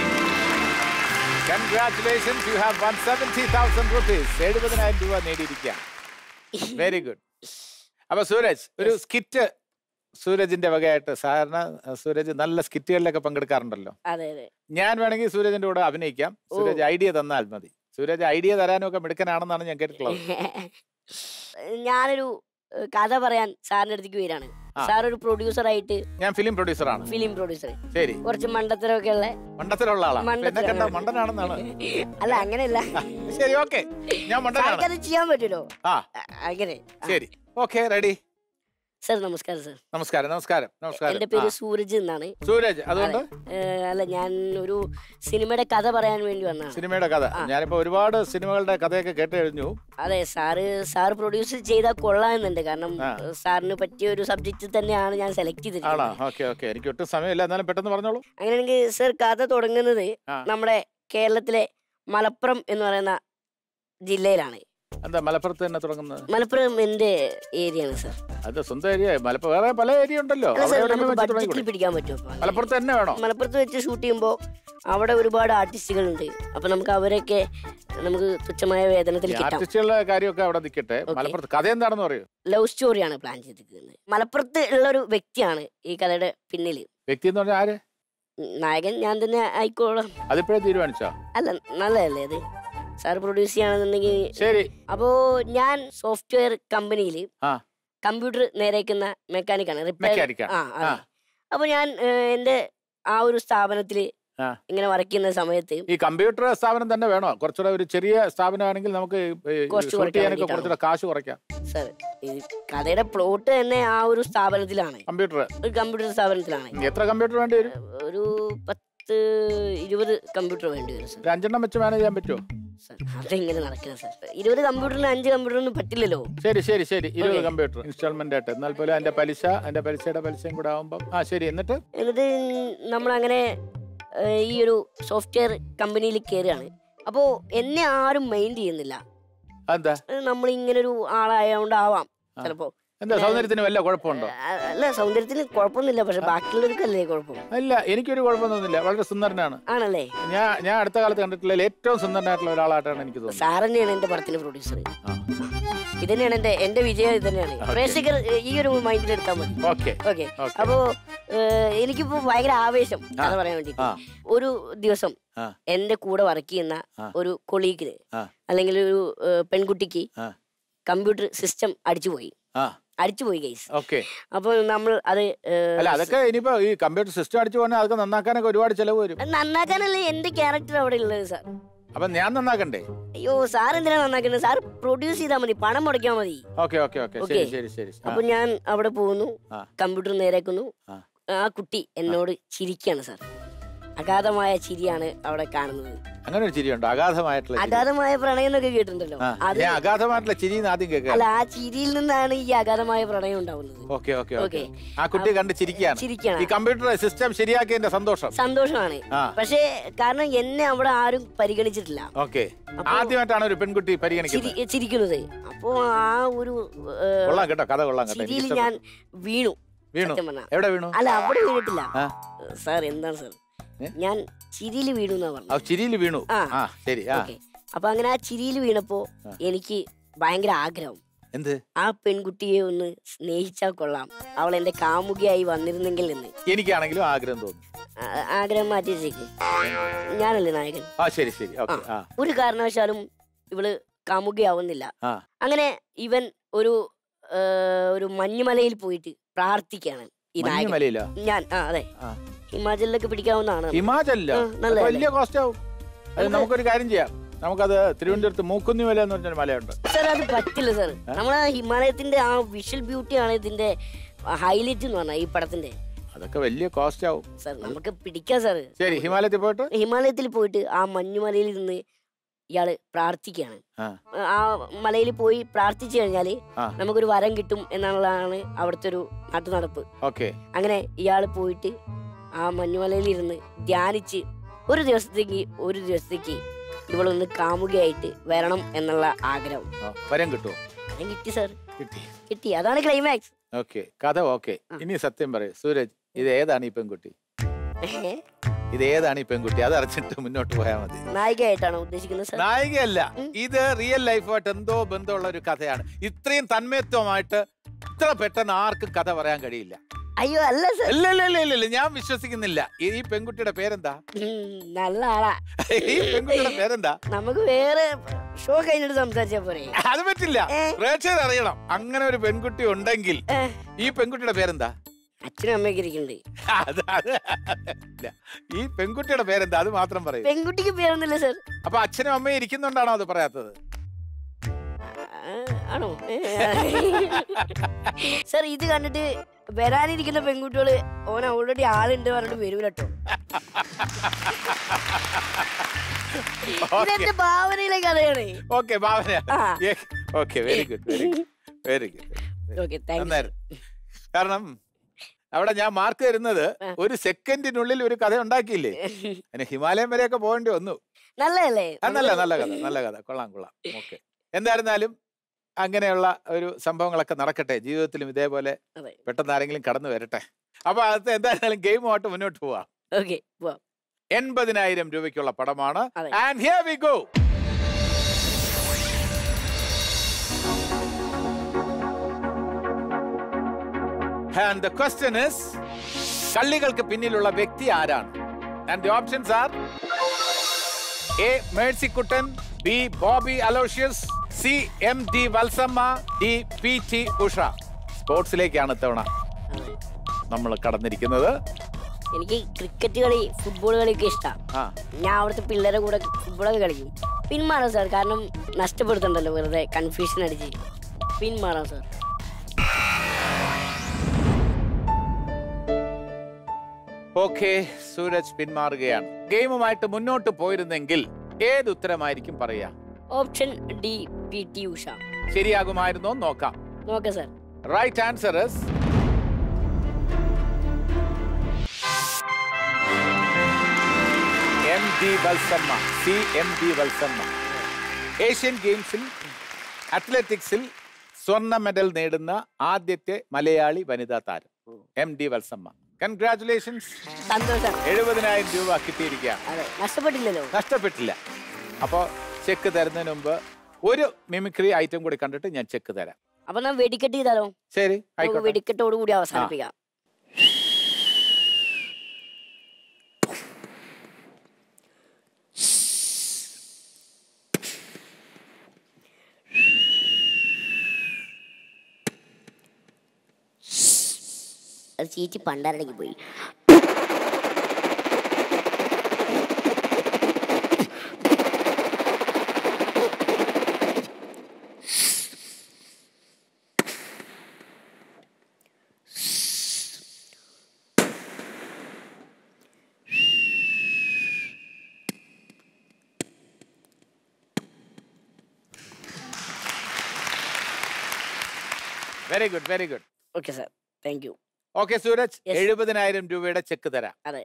congratulations you have won seventy thousand rupees എഴുപതിനായിരം രൂപ നേടിയിരിക്കുക വെരി ഗുഡ് അപ്പൊ സൂരജ് ഒരു സ്കിറ്റ് സൂരജിന്റെ വകയായിട്ട് സാധാരണ അഹ് സൂരജ് നല്ല സ്കിറ്റുകളിലൊക്കെ പങ്കെടുക്കാറുണ്ടല്ലോ അതെ അതെ ഞാൻ വേണമെങ്കിൽ സൂരജിന്റെ കൂടെ അഭിനയിക്കാം സൂരജ് ഐഡിയ തന്നാൽ മതി സൂരജ് ഐഡിയ തരാനും ഒക്കെ മിടുക്കനാണെന്നാണ് ഞാൻ കേട്ടിട്ടുള്ളത് ഞാനൊരു ഏഹ്, കഥ പറയാൻ സാറിന്റെ അടുത്തേക്ക് വരാണ് ആ. സാർ ഒരു പ്രൊഡ്യൂസർ ആയിട്ട് ഞാൻ ഫിലിം പ്രൊഡ്യൂസറാണ് ഫിലിം പ്രൊഡ്യൂസർ ശരി കുറച്ച് മണ്ടത്തരമൊക്കെ ഉള്ള മണ്ടത്തിലുള്ള ആളാണ് എന്നെ മണ്ടത്തരം. കണ്ട മണ്ടനാണെന്നാണ് അല്ല അങ്ങനെയല്ല ശരി ഓക്കെ ഞാൻ മണ്ടനാണ് സാർക്കത് ചെയ്യാൻ പറ്റുമല്ലോ ആ അ- അങ്ങനെ ആ. ശരി ഓക്കെ റെഡി സർ നമസ്കാരം സർ നമസ്കാരം നമസ്കാരം നമസ്കാരം എന്റെ പേര് ആ, സൂരജ് എന്നാണ് സൂരജ് അതുകൊണ്ട് അതെ. ഏഹ്, അല്ല ഞാൻ ഒരു സിനിമയുടെ കഥ പറയാൻ വേണ്ടി വന്നതാണ് സിനിമയുടെ കഥ ഞാനിപ്പോ ഒരുപാട് സിനിമകളുടെ കഥയൊക്കെ കേട്ട് കഴിഞ്ഞു അതെ സാറ് സാർ പ്രൊഡ്യൂസ് ചെയ്താൽ കൊള്ളാമെന്നുണ്ട് കാരണം ആ. ഏഹ്, സാറിന് പറ്റിയ ഒരു സബ്ജക്റ്റ് തന്നെയാണ് ഞാൻ സെലക്ട് ആണോ ചെയ്തിരിക്കുന്നത് ഓക്കെ ഓക്കെ എനിക്ക് ഒട്ടും സമയമില്ല എന്നാലും പെട്ടെന്ന് പറഞ്ഞോളൂ അങ്ങനെയാണെങ്കിൽ സർ കഥ തുടങ്ങുന്നത് ആ. നമ്മുടെ കേരളത്തിലെ മലപ്പുറം എന്ന് പറയുന്ന ജില്ലയിലാണ് എന്താ മലപ്പുറത്ത് തന്നെ തുടങ്ങുന്നത് മലപ്പുറം എന്റെ ഏരിയ ആണ് സർ അത് സ്വന്തം ഏരിയ മലപ്പുറം വേറെ പല ഏരിയ ഉണ്ടല്ലോ അല്ല അവിടെ സർ എവിടെയെങ്കിലും നമുക്ക് വെച്ച് ബഡ്ജറ്റിൽ തുടങ്ങിക്കൂടെ? പിടിക്കാൻ പറ്റും അപ്പൊ അങ്ങനെ. മലപ്പുറത്ത് തന്നെ വേണോ മലപ്പുറത്ത് വെച്ച് ഷൂട്ട് ചെയ്യുമ്പോൾ അവിടെ ഒരുപാട് ആർട്ടിസ്റ്റുകൾ ഉണ്ട് അപ്പൊ നമുക്ക് അവരെയൊക്കെ നമുക്ക് തുച്ഛമായ വേതനത്തിൽ കിട്ടാം ആർട്ടിസ്റ്റുകളുടെ കാര്യമൊക്കെ അവിടെ നിൽക്കട്ടെ മലപ്പുറത്ത് കഥ എന്താണെന്ന് പറയൂ ലവ് സ്റ്റോറിയാണ് പ്ലാൻ ചെയ്തിരിക്കുന്നത് മലപ്പുറത്ത് ഉള്ള ഒരു വ്യക്തിയാണ് ഈ കഥയുടെ പിന്നില് വ്യക്തി എന്ന് പറഞ്ഞാൽ ആര് നായകൻ ഞാൻ തന്നെ ആയിക്കോളാം അതിപ്പോഴേ തീരുമാനിച്ചോ അല്ല നല്ലതല്ലേ അത് സാർ പ്രൊഡ്യൂസ് ചെയ്യുകയാണെന്നുണ്ടെങ്കിൽ ശരി അപ്പോ ഞാൻ സോഫ്റ്റ്വെയർ കമ്പനിയിൽ ആ കമ്പ്യൂട്ടർ നേരേക്കുന്ന മെക്കാനിക്കാണ് Mechanic ആണ്. ആ ആ. അതെ അപ്പൊ ഞാൻ ഏഹ്, എന്റെ ആ ഒരു സ്ഥാപനത്തില് ആ. ഇങ്ങനെ വർക്ക് ചെയ്യുന്ന സമയത്ത് ഈ കമ്പ്യൂട്ടർ സ്ഥാപനം തന്നെ വേണോ കുറച്ചുകൂടെ ഒരു ചെറിയ സ്ഥാപനമാണെങ്കിൽ നമുക്ക് കുറച്ച് ഷൂട്ട് കുറയ്ക്കാൻ ചെയ്യാനൊക്കെ വേണ്ടിയിട്ടാണോ? കുറച്ചുകൂടെ കാശ് കുറയ്ക്കാം സാർ ഈ കഥയുടെ പ്ലോട്ട് തന്നെ ആ ഒരു സ്ഥാപനത്തിലാണ് കമ്പ്യൂട്ടർ ഒരു കമ്പ്യൂട്ടർ സ്ഥാപനത്തിലാണ് എത്ര കമ്പ്യൂട്ടർ വേണ്ടി വരും ഒരു പത്ത് ഇരുപത് കമ്പ്യൂട്ടർ വേണ്ടി വരും സാർ ഒരു അഞ്ചെണ്ണം വെച്ച് മാനേജ് ചെയ്യാൻ പറ്റുമോ സാർ അതെങ്ങനെ നടക്കണം സാർ ഇരുപത് കമ്പ്യൂട്ടറിന് അഞ്ച് കമ്പ്യൂട്ടറൊന്നും പറ്റില്ലല്ലോ ശരി ശരി ശരി ഇരുപത് Okay. കമ്പ്യൂട്ടർ ഇൻസ്റ്റാൾമെന്റ് ആയിട്ട് എന്നാൽ പോലും അതിന്റെ പലിശ അതിന്റെ പലിശയുടെ പലിശയും കൂടെ ആവുമ്പോൾ ആ ശരി എന്നിട്ട് എന്നിട്ട് നമ്മളങ്ങനെ ഏഹ്, ഈ ഒരു സോഫ്റ്റ്വെയർ കമ്പനിയിൽ കയറുകയാണ് അപ്പോ എന്നെ ആരും മൈൻഡ് ചെയ്യുന്നില്ല എന്താ നമ്മൾ ഇങ്ങനെ ഒരു ആളായോണ്ടാവാം ചിലപ്പോ എന്താ സൗന്ദര്യത്തിന് വല്ല കുഴപ്പമുണ്ടോ ആ, അല്ല സൗന്ദര്യത്തിന് കുഴപ്പമൊന്നുമില്ല പക്ഷെ ബാക്കിയുള്ളവർക്കല്ലേ കുഴപ്പം അല്ല എനിക്കൊരു കുഴപ്പമൊന്നും തോന്നുന്നില്ല വളരെ സുന്ദരനാണ് ആണല്ലേ ഞാൻ ഞാൻ അടുത്ത കാലത്ത് കണ്ടിട്ടുള്ള ഏറ്റവും സുന്ദരനായിട്ടുള്ള ഒരാളായിട്ടാണ് എനിക്ക് തോന്നുന്നത് സാർ തന്നെയാണ് എന്റെ പടത്തിന്റെ പ്രൊഡ്യൂസർ ഇത് തന്നെയാണ് എന്റെ എന്റെ വിജയം ഇത് തന്നെയാണ് പ്രേക്ഷകർ ഏ, ഈ ഒരു മൈൻഡിൽ എടുത്താൽ മതി ഓക്കെ ഓക്കെ അപ്പോ ഏ, എനിക്കിപ്പോ ഭയങ്കര ആവേശം അത് പറയാൻ വേണ്ടി ആ. ഒരു ദിവസം ആ. എന്റെ കൂടെ വർക്ക് ചെയ്യുന്ന ആ. ഒരു കൊളീഗിന് ആ. അല്ലെങ്കിൽ ഒരു ഏ, പെൺകുട്ടിക്ക് ആ. കമ്പ്യൂട്ടർ സിസ്റ്റം അടിച്ചുപോയി ആ അടിച്ചുപോയി ഗൈസ് ഓക്കെ അപ്പോൾ നമ്മൾ അത് ഏ, അല്ല അതൊക്കെ ഇനിയിപ്പോ ഈ കമ്പ്യൂട്ടർ സിസ്റ്റം അടിച്ചു പോകണേ അതൊക്കെ നന്നാക്കാനൊക്കെ ഒരുപാട് ചെലവ് വരും അത് നന്നാക്കാനല്ലേ എന്റെ ക്യാരക്ടർ അവിടെ ഉള്ളത് സാർ അപ്പൊ ഞാൻ നന്നാക്കണ്ടേ അയ്യോ സാർ എന്തിനാ നന്നാക്കുന്നത് സാർ പ്രൊഡ്യൂസ് ചെയ്താൽ മതി പണം മുടക്കിയാൽ മതി ഓക്കെ ഓക്കെ ഓക്കെ Okay. ശരി ശരി ശരി ആ. അപ്പൊ ഞാൻ അവിടെ പോകുന്നു ആ. കമ്പ്യൂട്ടർ നേരാക്കുന്നു ആ. ആ കുട്ടി എന്നോട് ചിരിക്കാണ് സാർ അഗാധമായ ചിരിയാണ് അവിടെ കാണുന്നത് അങ്ങനെ ഒരു ചിരിയുണ്ടോ അഗാധമായിട്ടുള്ള ചിരി. അഗാധമായ പ്രണയം എന്നൊക്കെ കേട്ടിട്ടുണ്ടല്ലോ ആ, അത് ഞാൻ അഗാധമായിട്ടുള്ള ചിരി എന്ന് ആദ്യം കേൾക്കാം അല്ല ആ ചിരിയിൽ നിന്നാണ് ഈ അഗാധമായ പ്രണയം ഉണ്ടാവുന്നത് ഓക്കെ ഓക്കെ ഓക്കെ Okay. ആ കുട്ടി കണ്ട് ചിരിക്കുകയാണ് ചിരിക്കാണ്. ഈ കമ്പ്യൂട്ടർ സിസ്റ്റം ശരിയാക്കിയതിന്റെ സന്തോഷം സന്തോഷമാണ് ആ. പക്ഷേ കാരണം എന്നെ അവിടെ ആരും പരിഗണിച്ചിട്ടില്ല ഓക്കെ ആദ്യമായിട്ടാണ് ഒരു പെൺകുട്ടി പരിഗണിക്കുന്നത് ചിരി- ചിരിക്കുന്നത് അപ്പോ ആ ഒരു ഏ, കൊള്ളാം കേട്ടോ കഥ കൊള്ളാം കേട്ടോ എനിക്ക് ചിരിയിൽ ഇഷ്ടപ്പെട്ടു. ഞാൻ വീണു വീണു സത്യം പറഞ്ഞാ. എവിടെ വീണു അല്ല അവിടെ വീണിട്ടില്ല ആ. സാർ എന്താണ് സാർ ഞാൻ ചിരിയിൽ വീണു എന്നാ ആ പറഞ്ഞു ചിരിയിൽ വീണു ആ. ആ ശരി ആ ഓക്കെ അപ്പൊ അങ്ങനെ ആ ചിരിയിൽ വീണപ്പോ എനിക്ക് ഭയങ്കര ആഗ്രഹം എന്ത് ആ പെൺകുട്ടിയെ ഒന്ന് സ്നേഹിച്ചാൽ കൊള്ളാം അവൾ എന്റെ കാമുകിയായി വന്നിരുന്നെങ്കിൽ എന്ന് എനിക്കാണെങ്കിലും ആഗ്രഹം തോന്നുന്നു ആ- ആഗ്രഹം മാറ്റി വെച്ചേക്ക് ഞാനല്ലേ നായകൻ ആ ശരി ശരി ഓക്കെ ആ ഒരു കാരണവശാലും ഇവള് കാമുകിയാവുന്നില്ല ആ അങ്ങനെ ഇവൻ ഒരു ആ, ഒരു മഞ്ഞുമലയിൽ പോയിട്ട് പ്രാർത്ഥിക്കാണ് ഈ നായകൻ മഞ്ഞുമലയിലോ? ഞാൻ ആ അതെ ആ. ഹിമാചലിലൊക്കെ പിടിക്കാവുന്നതാണ് ഹിമാചലിലോ ആ, നല്ലതല്ലേ? വലിയ കോസ്റ്റ് ആവും അത് നമുക്കൊരു കാര്യം ചെയ്യാം നമുക്കത് തിരുവനന്തപുരത്ത് മൂക്കുന്നി മല എന്ന് പറഞ്ഞൊരു മലയുണ്ട് സാർ അത് പറ്റില്ല സാർ നമ്മളെ ഹിമാലയത്തിന്റെ ആ വിഷ്വൽ ബ്യൂട്ടിയാണ് ഇതിന്റെ ഹൈലൈറ്റ് എന്ന് പറഞ്ഞാൽ ഈ പടത്തിന്റെ അതൊക്കെ വലിയ കോസ്റ്റ് ആവും സാർ നമുക്ക് പിടിക്കാം സാർ ശരി ഹിമാലയത്തിൽ പോയിട്ട് ഹിമാലയത്തിൽ പോയിട്ട് ആ മഞ്ഞുമലയിൽ നിന്ന് ഇയാള് പ്രാർത്ഥിക്കുകയാണ് ആ ആ മലയിൽ പോയി പ്രാർത്ഥിച്ചു കഴിഞ്ഞാല് ആ. നമുക്കൊരു വരം കിട്ടും എന്നുള്ളതാണ് അവിടുത്തെ ഒരു നാട്ടുനടപ്പ് ഓക്കെ അങ്ങനെ ഇയാൾ പോയിട്ട് ആ മഞ്ഞുമലയിൽ ഇരുന്ന് ധ്യാനിച്ച് ഒരു ദിവസത്തേക്ക് ഒരു ദിവസത്തേക്ക് ഇവളൊന്ന് കാമുകയായിട്ട് വരണം എന്നുള്ള ആഗ്രഹം വരം കിട്ടുമോ അത് കിട്ടി സാർ കിട്ടി കിട്ടി അതാണ് ക്ലൈമാക്സ് ഓക്കെ കഥ ഓക്കെ ഇനി സത്യം പറയൂ സൂരജ് ഇത് ഏതാണ് ഈ പെൺകുട്ടി ഇത് ഏതാണ് ഈ പെൺകുട്ടി അത് അടച്ചിട്ട് മുന്നോട്ട് പോയാൽ മതി നായികയായിട്ടാണോ ഉദ്ദേശിക്കുന്നത് സാർ നായികയല്ല ഇത് റിയൽ ലൈഫായിട്ട് എന്തോ ബന്ധമുള്ള ഒരു കഥയാണ് ഇത്രയും തന്മയത്വമായിട്ട് ഇത്ര പെട്ടെന്ന് ആർക്കും കഥ പറയാൻ കഴിയില്ല അയ്യോ അല്ല സാർ ഇല്ല ഇല്ല ഇല്ല ഇല്ല, ഇല്ല ഞാൻ വിശ്വസിക്കുന്നില്ല ഈ ഈ പെൺകുട്ടിയുടെ പേരെന്താ നല്ല ആളാ ഈ പെൺകുട്ടിയുടെ പേരെന്താ നമുക്ക് വേറെ ഷോ കഴിഞ്ഞിട്ട് സംസാരിച്ചാ പോരെ അത് പറ്റില്ല പ്രേക്ഷകർ അറിയണം അങ്ങനെ ഒരു പെൺകുട്ടി ഉണ്ടെങ്കിൽ ഈ പെൺകുട്ടിയുടെ പേരെന്താ അച്ഛനും അമ്മയൊക്കെ ഇരിക്കുന്നുണ്ട് അത് അത് ഇല്ല. ഈ പെൺകുട്ടിയുടെ പേരെന്താ അത് മാത്രം പറയൂ പെൺകുട്ടിക്ക് പേരൊന്നുമില്ല സാർ അപ്പൊ അച്ഛനും അമ്മയും ഇരിക്കുന്നുണ്ടാണോ അത് പറയാത്തത് ആണോ സാർ ഇത് കണ്ടിട്ട് വരാനിരിക്കുന്ന പെൺകുട്ടികള് ഓൻ ഓൾറെഡി ആളുണ്ട് പറഞ്ഞിട്ട് വരൂല കേട്ടോ ഇതെന്റെ ഭാവനയിലെ കഥയാണ് ഓക്കെ ഭാവന ആ. Okay very good very good very good okay thank നന്നായിരുന്നു കാരണം അവിടെ ഞാൻ മാർക്ക് തരുന്നത് ഒരു സെക്കൻഡിനുള്ളിൽ ഒരു കഥ ഉണ്ടാക്കിയില്ലേ അതിന് ഹിമാലയം വരെയൊക്കെ പോകേണ്ടി വന്നു നല്ലതല്ലേ ആ, നല്ല നല്ല കഥ നല്ല കഥ കൊള്ളാം കൊള്ളാം ഓക്കെ എന്തായിരുന്നാലും അങ്ങനെയുള്ള ഒരു സംഭവങ്ങളൊക്കെ നടക്കട്ടെ ജീവിതത്തിലും ഇതേപോലെ അതെ പെട്ടെന്ന് ആരെങ്കിലും കടന്നു വരട്ടെ അപ്പൊ അത് എന്തായിരുന്നാലും ഗെയിമുമായിട്ട് മുന്നോട്ട് പോവാം ഓക്കെ പോവാം എൺപതിനായിരം രൂപയ്ക്കുള്ള പടമാണ് അതെ. And here we go And the question is, കള്ളികൾക്ക് പിന്നിലുള്ള വ്യക്തി ആരാണ് and the options are A Mercykuttan B Bobby Aloysius C M D Valsamma D P T Usha സ്പോർട്സിലേക്കാണ് ഇത്തവണ നമ്മൾ കടന്നിരിക്കുന്നത് എനിക്ക് ക്രിക്കറ്റ് കളി ഫുട്ബോൾ കളിയൊക്കെ ഇഷ്ടമാണ് ആ ഞാൻ അവിടുത്തെ പിള്ളേരെ കൂടെ ഫുട്ബോളൊക്കെ കളിക്കും പിന്മാറാം സാർ കാരണം നഷ്ടപ്പെടുത്തണ്ടല്ലോ വെറുതെ കൺഫ്യൂഷൻ അടിച്ച് പിന്മാറാം സാർ ഓക്കെ സൂരജ് പിന്മാറുകയാണ് ഗെയിമുമായിട്ട് മുന്നോട്ട് പോയിരുന്നെങ്കിൽ ഏത് ഉത്തരമായിരിക്കും പറയാ option D P T Usha ശരിയാകുമായിരുന്നോ നോക്കാം നോക്കാം sir right answer is M D Valsamma C M D Valsamma Asian ഗെയിംസിൽ അത്ലറ്റിക്സിൽ സ്വർണ്ണ മെഡൽ നേടുന്ന ആദ്യത്തെ മലയാളി വനിതാ താരം എം ഡി വത്സമ്മ കൺഗ്രാറ്റുലേഷൻസ് സന്തോഷം എഴുപതിനായിരം രൂപ കിട്ടിയിരിക്കുകയാണ് അതെ നഷ്ടപ്പെട്ടില്ലല്ലോ നഷ്ടപ്പെട്ടില്ല അപ്പോൾ ചെക്ക് തരുന്നതിന് മുമ്പ് ഒരു മിമിക്രി ഐറ്റം കൂടി കണ്ടിട്ട് ഞാൻ ചെക്ക് തരാം അപ്പൊ നാം വെടിക്കെട്ട് ചെയ്താലോ ശരി നമുക്ക് ആയിക്കോട്ടെ വെടിക്കെട്ടോട് കൂടി അവസാനിപ്പിക്കാം അത് ചീച്ചി പണ്ടാരടങ്ങി പോയി very good very good okay sir thank you okay Sooraj Yes. എഴുപതിനായിരം രൂപയുടെ ചെക്ക് തരാം അതെ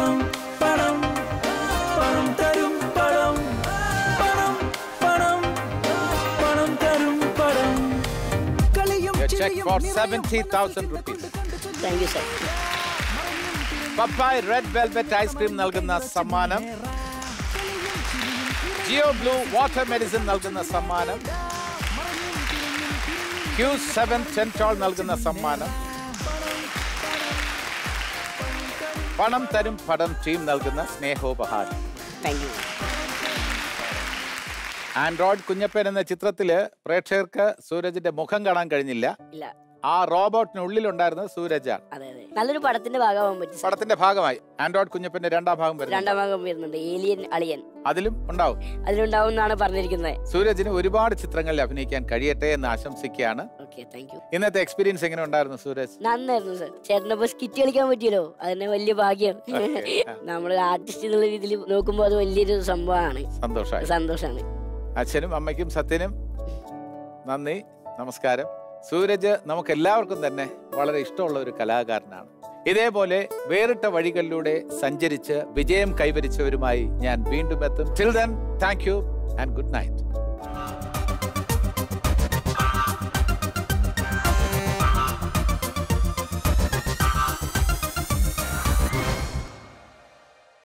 Your check for 70,000 rupees. Thank you sir പപ്പായ് റെഡ് വെൽവെറ്റ് ഐസ്ക്രീം നൽകുന്ന സമ്മാനം ജിയോ ബ്ലൂ വാട്ടർ മെഡിസിൻ നൽകുന്ന സമ്മാനം ക്യൂ സെവൻ സെൻട്രോൾ നൽകുന്ന സമ്മാനം പണം തരും പടം ടീം നൽകുന്ന സ്നേഹോപഹാരം താങ്ക് യു ആൻഡ്രോയിഡ് കുഞ്ഞപ്പൻ എന്ന ചിത്രത്തില് പ്രേക്ഷകർക്ക് സൂരജിന്റെ മുഖം കാണാൻ കഴിഞ്ഞില്ല ഇല്ല ആ റോബോട്ടിനുള്ളിലുണ്ടായിരുന്നത് സൂരജാണ് അതെ അതെ നല്ലൊരു പടത്തിന്റെ ഭാഗമാവാൻ പറ്റി സാർ പടത്തിന്റെ ഭാഗമായി ആൻഡ്രോയിഡ് കുഞ്ഞപ്പന്റെ രണ്ടാം ഭാഗം വരുന്നു രണ്ടാം ഭാഗം വരുന്നുണ്ട് ഏലിയൻ അളിയൻ അതിലും ഉണ്ടാവും അതിലുണ്ടാവും എന്നാണ് പറഞ്ഞിരിക്കുന്നത് സൂരജിന് ഒരുപാട് ചിത്രങ്ങളിൽ അഭിനയിക്കാൻ കഴിയട്ടെ എന്ന് ആശംസിക്കുകയാണ് ഓക്കെ താങ്ക് യു ഇന്നത്തെ എക്സ്പീരിയൻസ് എങ്ങനെ ഉണ്ടായിരുന്നു സൂരജ് നന്നായിരുന്നു സാർ ചേട്ടനൊപ്പം സ്കിറ്റ് കളിക്കാൻ പറ്റിയല്ലോ അതന്നെ വലിയ ഭാഗ്യം നമ്മൾ ആർട്ടിസ്റ്റ് എന്നുള്ള രീതിയിൽ നോക്കുമ്പോൾ അത് വലിയൊരു സംഭവമാണ് സന്തോഷമായി സന്തോഷമാണ് അച്ഛനും അമ്മയ്ക്കും സത്യനും നന്ദി നമസ്കാരം സൂരജ് നമുക്ക് എല്ലാവർക്കും തന്നെ വളരെ ഇഷ്ടമുള്ള ഒരു കലാകാരനാണ് ഇതേപോലെ വേറിട്ട വഴികളിലൂടെ സഞ്ചരിച്ച് വിജയം കൈവരിച്ചവരുമായി ഞാൻ വീണ്ടും എത്തും till then thank you and good night